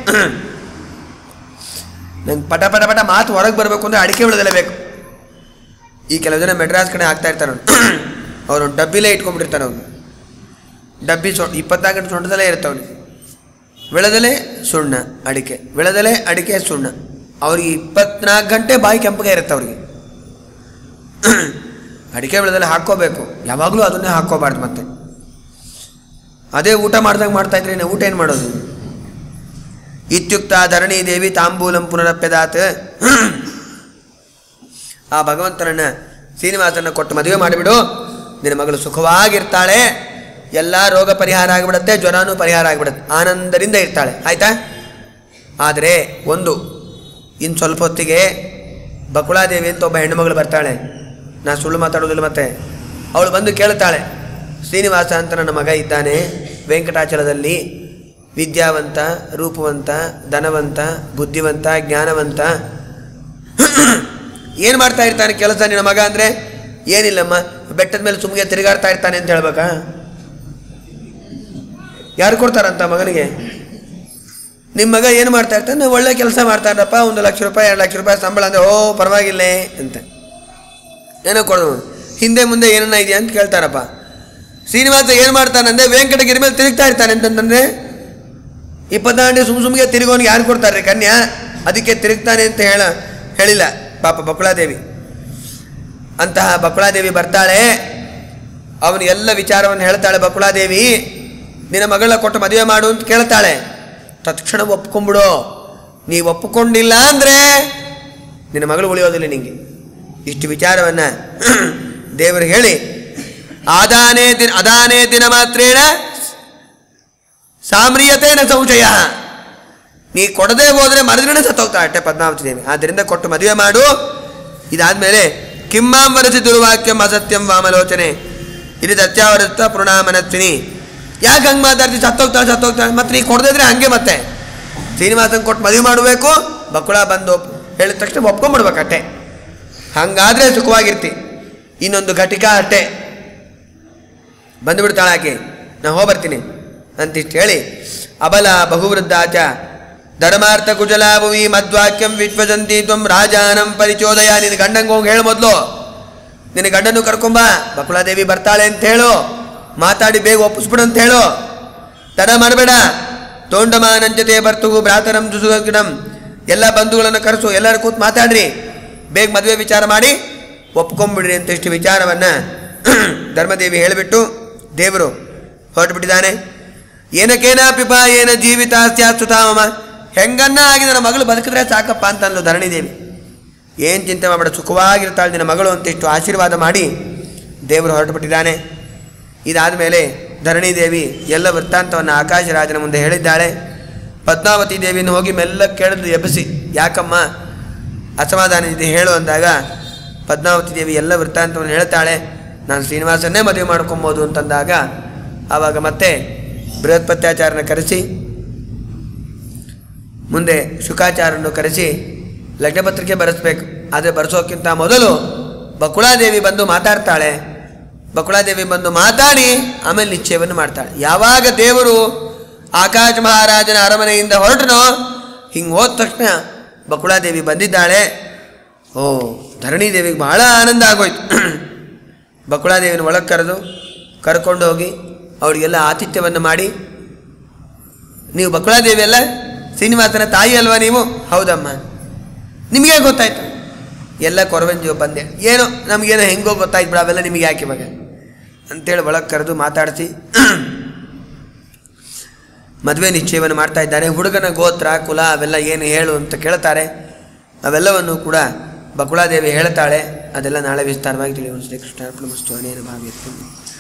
ನಂಗೆ ಪಟ ಪಟ ಪಟ ಮಾತು ಹೊರಗೆ ಬರಬೇಕು ಅಂದರೆ ಅಡಿಕೆ ಬೆಳೆದಲೆ ಬೇಕು ಈ ಕೆಲವು ಜನ ಮೆಡ್ರಾಸ್ ಕಡೆ ಹಾಕ್ತಾ ಇರ್ತಾರೆ ಅವ್ರು ಡಬ್ಬಿಲೇ ಇಟ್ಕೊಂಡ್ಬಿಟ್ಟಿರ್ತಾನೆ ಅವನು ಡಬ್ಬಿ ಸೊ ಇಪ್ಪತ್ನಾಲ್ಕು ಗಂಟೆ ಸೊಂಟದಲ್ಲೇ ಇರ್ತಾವನು ಬೆಳೆದಲೆ ಸುಣ್ಣ ಅಡಿಕೆ ಬೆಳೆದಲೆ ಅಡಿಕೆ ಸುಣ್ಣ ಅವ್ರಿಗೆ ಇಪ್ಪತ್ನಾಲ್ಕು ಗಂಟೆ ಬಾಯಿ ಕೆಂಪಗೆ ಇರುತ್ತೆ ಅವ್ರಿಗೆ ಅಡಿಕೆ ಬೆಳೆದಲೆ ಹಾಕ್ಕೋಬೇಕು ಯಾವಾಗಲೂ ಅದನ್ನೇ ಹಾಕ್ಕೋಬಾರ್ದು ಮತ್ತೆ ಅದೇ ಊಟ ಮಾಡ್ದಾಗ ಮಾಡ್ತಾ ಇದ್ರೆ ಇನ್ನು ಊಟ ಏನು ಮಾಡೋದು ಇತ್ಯುಕ್ತ ಧರಣಿ ದೇವಿ ತಾಂಬೂಲಂ ಪುನರಪ್ಯದಾತ್ ಆ ಭಗವಂತನನ್ನ ಶ್ರೀನಿವಾಸನ ಕೊಟ್ಟು ಮದುವೆ ಮಾಡಿಬಿಡು ನಿನ್ನ ಮಗಳು ಸುಖವಾಗಿರ್ತಾಳೆ ಎಲ್ಲ ರೋಗ ಪರಿಹಾರ ಆಗಿಬಿಡುತ್ತೆ ಜ್ವರನೂ ಪರಿಹಾರ ಆಗಿಬಿಡುತ್ತೆ ಆನಂದದಿಂದ ಇರ್ತಾಳೆ ಆಯ್ತಾ ಆದರೆ ಒಂದು ಇನ್ನು ಸ್ವಲ್ಪ ಹೊತ್ತಿಗೆ ಬಕುಳಾದೇವಿ ಅಂತ ಒಬ್ಬ ಹೆಣ್ಣುಮಗಳು ಬರ್ತಾಳೆ ನಾ ಸುಳ್ಳು ಮಾತಾಡೋದಿಲ್ಲ ಮತ್ತೆ ಅವಳು ಬಂದು ಕೇಳ್ತಾಳೆ ಶ್ರೀನಿವಾಸ ಅಂತ ನನ್ನ ಮಗ ಇದ್ದಾನೆ ವೆಂಕಟಾಚಲದಲ್ಲಿ ವಿದ್ಯಾವಂತ ರೂಪವಂತ ಧನವಂತ ಬುದ್ಧಿವಂತ ಜ್ಞಾನವಂತ ಏನು ಮಾಡ್ತಾ ಇರ್ತಾನೆ ಕೆಲಸ ನಿನ್ನ ಮಗ ಅಂದರೆ ಏನಿಲ್ಲಮ್ಮ ಬೆಟ್ಟದ ಮೇಲೆ ಸುಮ್ಗೆ ತಿರುಗಾಡ್ತಾ ಇರ್ತಾನೆ ಅಂತ ಹೇಳ್ಬೇಕಾ ಯಾರು ಕೊಡ್ತಾರಂತ ಮಗನಿಗೆ ನಿಮ್ಮ ಮಗ ಏನು ಮಾಡ್ತಾ ಇರ್ತಾನೆ ಒಳ್ಳೆ ಕೆಲಸ ಮಾಡ್ತಾನಪ್ಪ ಒಂದು ಲಕ್ಷ ರೂಪಾಯಿ ಎರಡು ಲಕ್ಷ ರೂಪಾಯಿ ಸಂಬಳ ಅಂದರೆ ಓ ಪರವಾಗಿಲ್ಲೇ ಅಂತ ಏನೋ ಕೊಡು ಹಿಂದೆ ಮುಂದೆ ಏನನ್ನ ಇದೆಯಾ ಅಂತ ಕೇಳ್ತಾರಪ್ಪ ಶ್ರೀನಿವಾಸ ಏನು ಮಾಡ್ತಾನಂದ್ರೆ ವೆಂಕಟಗಿರಿ ಮೇಲೆ ತಿರುಗ್ತಾ ಇರ್ತಾನೆ ಅಂತಂದ್ರೆ ಇಪ್ಪತ್ತಾಂಡಿ ಸುಮ್ ಸುಮ್ಗೆ ತಿರುಗೋನಿಗೆ ಯಾರು ಕೊಡ್ತಾರೆ ಕನ್ಯಾ ಅದಕ್ಕೆ ತಿರುಗ್ತಾನೆ ಅಂತ ಹೇಳ ಹೇಳಿಲ್ಲ ಪಾಪ ಬಕುಳಾದೇವಿ ಅಂತಹ ಬಕುಳಾದೇವಿ ಬರ್ತಾಳೆ ಅವನು ಎಲ್ಲ ವಿಚಾರವನ್ನು ಹೇಳ್ತಾಳೆ ಬಕುಳಾದೇವಿ ನಿನ್ನ ಮಗಳ ಕೊಟ್ಟು ಮದುವೆ ಮಾಡು ಅಂತ ಕೇಳ್ತಾಳೆ ತಕ್ಷಣ ಒಪ್ಕೊಂಬಿಡು ನೀ ಒಪ್ಪಿಕೊಂಡಿಲ್ಲ ಅಂದರೆ ನಿನ್ನ ಮಗಳು ಉಳಿಯೋದಿಲ್ಲ ನಿಂಗೆ ಇಷ್ಟು ವಿಚಾರವನ್ನು ದೇವರು ಹೇಳಿ ಆದಾನೇ ದಿನ ಅದಾನೇ ದಿನ ಮಾತ್ರೇಣ ಸಾಮ್ರಿಯತೇನ ಸಂಶಯ ನೀ ಕೊಡದೆ ಹೋದರೆ ಮರದಿನ ಸತ್ತೋಗ್ತಾ ಅಟ್ಟೆ ಪದ್ಮಾವತಿ ದೇವಿ ಆದ್ದರಿಂದ ಕೊಟ್ಟು ಮದುವೆ ಮಾಡು ಇದಾದ್ಮೇಲೆ ಕಿಮ್ಮಾಂ ವರಸಿ ದುರ್ವಾಕ್ಯಂ ಅಸತ್ಯಂ ವಾಮಲೋಚನೆ ಇದು ಸತ್ಯಾವರತ್ತ ಪುಣಾಮನತ್ವಿನಿ ಯಾಕೆ ಹಂಗೆ ಮಾತಾಡ್ತಿ ಸತ್ತೋಗ್ತಾಳೆ ಸತ್ತೋಗ್ತಾಳೆ ಮತ್ತೆ ನೀ ಕೊಡದೇ ಇದ್ರೆ ಹಂಗೆ ಮತ್ತೆ ಶ್ರೀನಿವಾಸನ್ ಕೊಟ್ಟು ಮದುವೆ ಮಾಡಬೇಕು ಬಕುಳ ಬಂದು ಒಪ್- ಹೇಳಿದ ತಕ್ಷಣ ಒಪ್ಕೊಂಡ್ಬಿಡ್ಬೇಕು ಅಟ್ಟೆ ಹಂಗಾದ್ರೆ ಸುಖವಾಗಿರ್ತಿ ಇನ್ನೊಂದು ಘಟಿಕ ಅಟ್ಟೆ ಬಂದುಬಿಡ್ತಾಳೆ ಆಕೆ ನಾ ಹೋಗ್ಬರ್ತೀನಿ ಅಂತಿಷ್ಟು ಹೇಳಿ ಅಬಲ ಬಹುವೃದ್ಧಾಚ ಧರ್ಮಾರ್ಥ ಕುಶಲ ಭುವಿ ಮದ್ವಾಕ್ಯಂ ವಿಶ್ವಜಂತಿ ತ್ವಂ ರಾಜಾನಂ ಪರಿಚೋದಯ ನಿನ್ನ ಗಂಡಂಗೆ ಹೋಗಿ ಹೇಳು ಮೊದಲು ನಿನ್ನ ಗಂಡನ್ನು ಕರ್ಕೊಂಬ ಬಕುಳಾದೇವಿ ಬರ್ತಾಳೆ ಅಂತ ಹೇಳು ಮಾತಾಡಿ ಬೇಗ ಒಪ್ಪಿಸ್ಬಿಡು ಅಂತ ಹೇಳು ತಡ ಮಾಡಬೇಡ ತೋಂಡಮಾನಂಜತೆ ಬರ್ತುಗು ಭ್ರಾತರಂ ದುಸುಗಿಡಂ ಎಲ್ಲ ಬಂಧುಗಳನ್ನು ಕರೆಸು ಎಲ್ಲರೂ ಕೂತ್ ಮಾತಾಡ್ರಿ ಬೇಗ ಮದುವೆ ವಿಚಾರ ಮಾಡಿ ಒಪ್ಕೊಂಬಿಡ್ರಿ ಅಂತ ಇಷ್ಟು ವಿಚಾರವನ್ನು ಧರ್ಮದೇವಿ ಹೇಳಿಬಿಟ್ಟು ದೇವರು ಹೊರಟುಬಿಟ್ಟಿದ್ದಾನೆ ಏನಕೇನ ಪಿಪ ಏನ ಜೀವಿತ ಸ್ಯಾತ್ಸುತಾಮ ಹೆಂಗನ್ನ ಆಗಿ ನನ್ನ ಮಗಳು ಬದುಕಿದ್ರೆ ಸಾಕಪ್ಪ ಅಂತ ಅಂದ್ಲು ಧರಣಿದೇವಿ ಏನು ಚಿಂತೆ ಮಾಡಬೇಡ ಸುಖವಾಗಿರ್ತಾಳೆ ನಿನ್ನ ಮಗಳು ಅಂತ ಇಷ್ಟು ಆಶೀರ್ವಾದ ಮಾಡಿ ದೇವರು ಹೊರಟುಬಿಟ್ಟಿದ್ದಾನೆ ಇದಾದ ಮೇಲೆ ಧರಣಿದೇವಿ ಎಲ್ಲ ವೃತ್ತಾಂತವನ್ನು ಆಕಾಶರಾಜನ ಮುಂದೆ ಹೇಳಿದ್ದಾಳೆ ಪದ್ಮಾವತಿ ದೇವಿಯನ್ನು ಹೋಗಿ ಮೆಲ್ಲ ಕೇಳಿದ್ಲು ಎಬ್ಬಿಸಿ ಯಾಕಮ್ಮ ಅಸಮಾಧಾನ ಇದೆ ಹೇಳು ಅಂದಾಗ ಪದ್ಮಾವತಿ ದೇವಿ ಎಲ್ಲ ವೃತ್ತಾಂತವನ್ನು ಹೇಳ್ತಾಳೆ ನಾನು ಶ್ರೀನಿವಾಸನ್ನೇ ಮದುವೆ ಮಾಡ್ಕೊಬೋದು ಅಂತಂದಾಗ ಆವಾಗ ಮತ್ತೆ ಬೃಹತ್ಪತ್ಯಾಚಾರನ ಕರೆಸಿ ಮುಂದೆ ಶುಕಾಚಾರನ್ನು ಕರೆಸಿ ಲಗ್ನಪತ್ರಿಕೆ ಬರೆಸ್ಬೇಕು ಆದರೆ ಬರೆಸೋಕ್ಕಿಂತ ಮೊದಲು ಬಕುಳಾದೇವಿ ಬಂದು ಮಾತಾಡ್ತಾಳೆ ಬಕುಳಾದೇವಿ ಬಂದು ಮಾತಾಡಿ ಆಮೇಲೆ ನಿಶ್ಚಯವನ್ನು ಮಾಡ್ತಾಳೆ ಯಾವಾಗ ದೇವರು ಆಕಾಶ ಮಹಾರಾಜನ ಅರಮನೆಯಿಂದ ಹೊರಟನೋ ಹಿಂಗೆ ಹೋದ ತಕ್ಷಣ ಬಕುಳಾದೇವಿ ಬಂದಿದ್ದಾಳೆ ಓ ಧರಣಿ ದೇವಿಗೆ ಬಹಳ ಆನಂದ ಆಗೋಯ್ತು ಬಕುಳಾದೇವಿನ ಒಳಗೆ ಕರೆದು ಕರ್ಕೊಂಡು ಹೋಗಿ ಅವಳಿಗೆಲ್ಲ ಆತಿಥ್ಯವನ್ನು ಮಾಡಿ ನೀವು ಬಕುಳಾದೇವಿ ಅಲ್ಲ ಶ್ರೀನಿವಾಸನ ತಾಯಿ ಅಲ್ವಾ ನೀವು ಹೌದಮ್ಮ ನಿಮಗೆ ಗೊತ್ತಾಯ್ತು ಎಲ್ಲ ಕೊರವಂಜಿ ಬಂದೆ ಏನೋ ನಮಗೇನೋ ಹೆಂಗೋ ಗೊತ್ತಾಯ್ತು ಬಿಡ ಅವೆಲ್ಲ ನಿಮಗೆ ಯಾಕೆ ಇವಾಗ ಅಂತೇಳಿ ಒಳಗೆ ಕರೆದು ಮಾತಾಡಿಸಿ ಮದುವೆ ನಿಶ್ಚಯವನ್ನು ಮಾಡ್ತಾ ಇದ್ದಾರೆ ಹುಡುಗನ ಗೋತ್ರ ಕುಲ ಅವೆಲ್ಲ ಏನು ಹೇಳು ಅಂತ ಕೇಳ್ತಾರೆ ಅವೆಲ್ಲವನ್ನು ಕೂಡ ಬಕುಳಾದೇವಿ ಹೇಳ್ತಾಳೆ ಅದೆಲ್ಲ ನಾಳೆ ವಿಸ್ತಾರವಾಗಿ ತಿಳಿಯೋಣ ಶ್ರೀ ಕೃಷ್ಣಾರ್ಪಣ ವಸ್ತು ಅನೇನ ಭಾವಿಯತ್ತು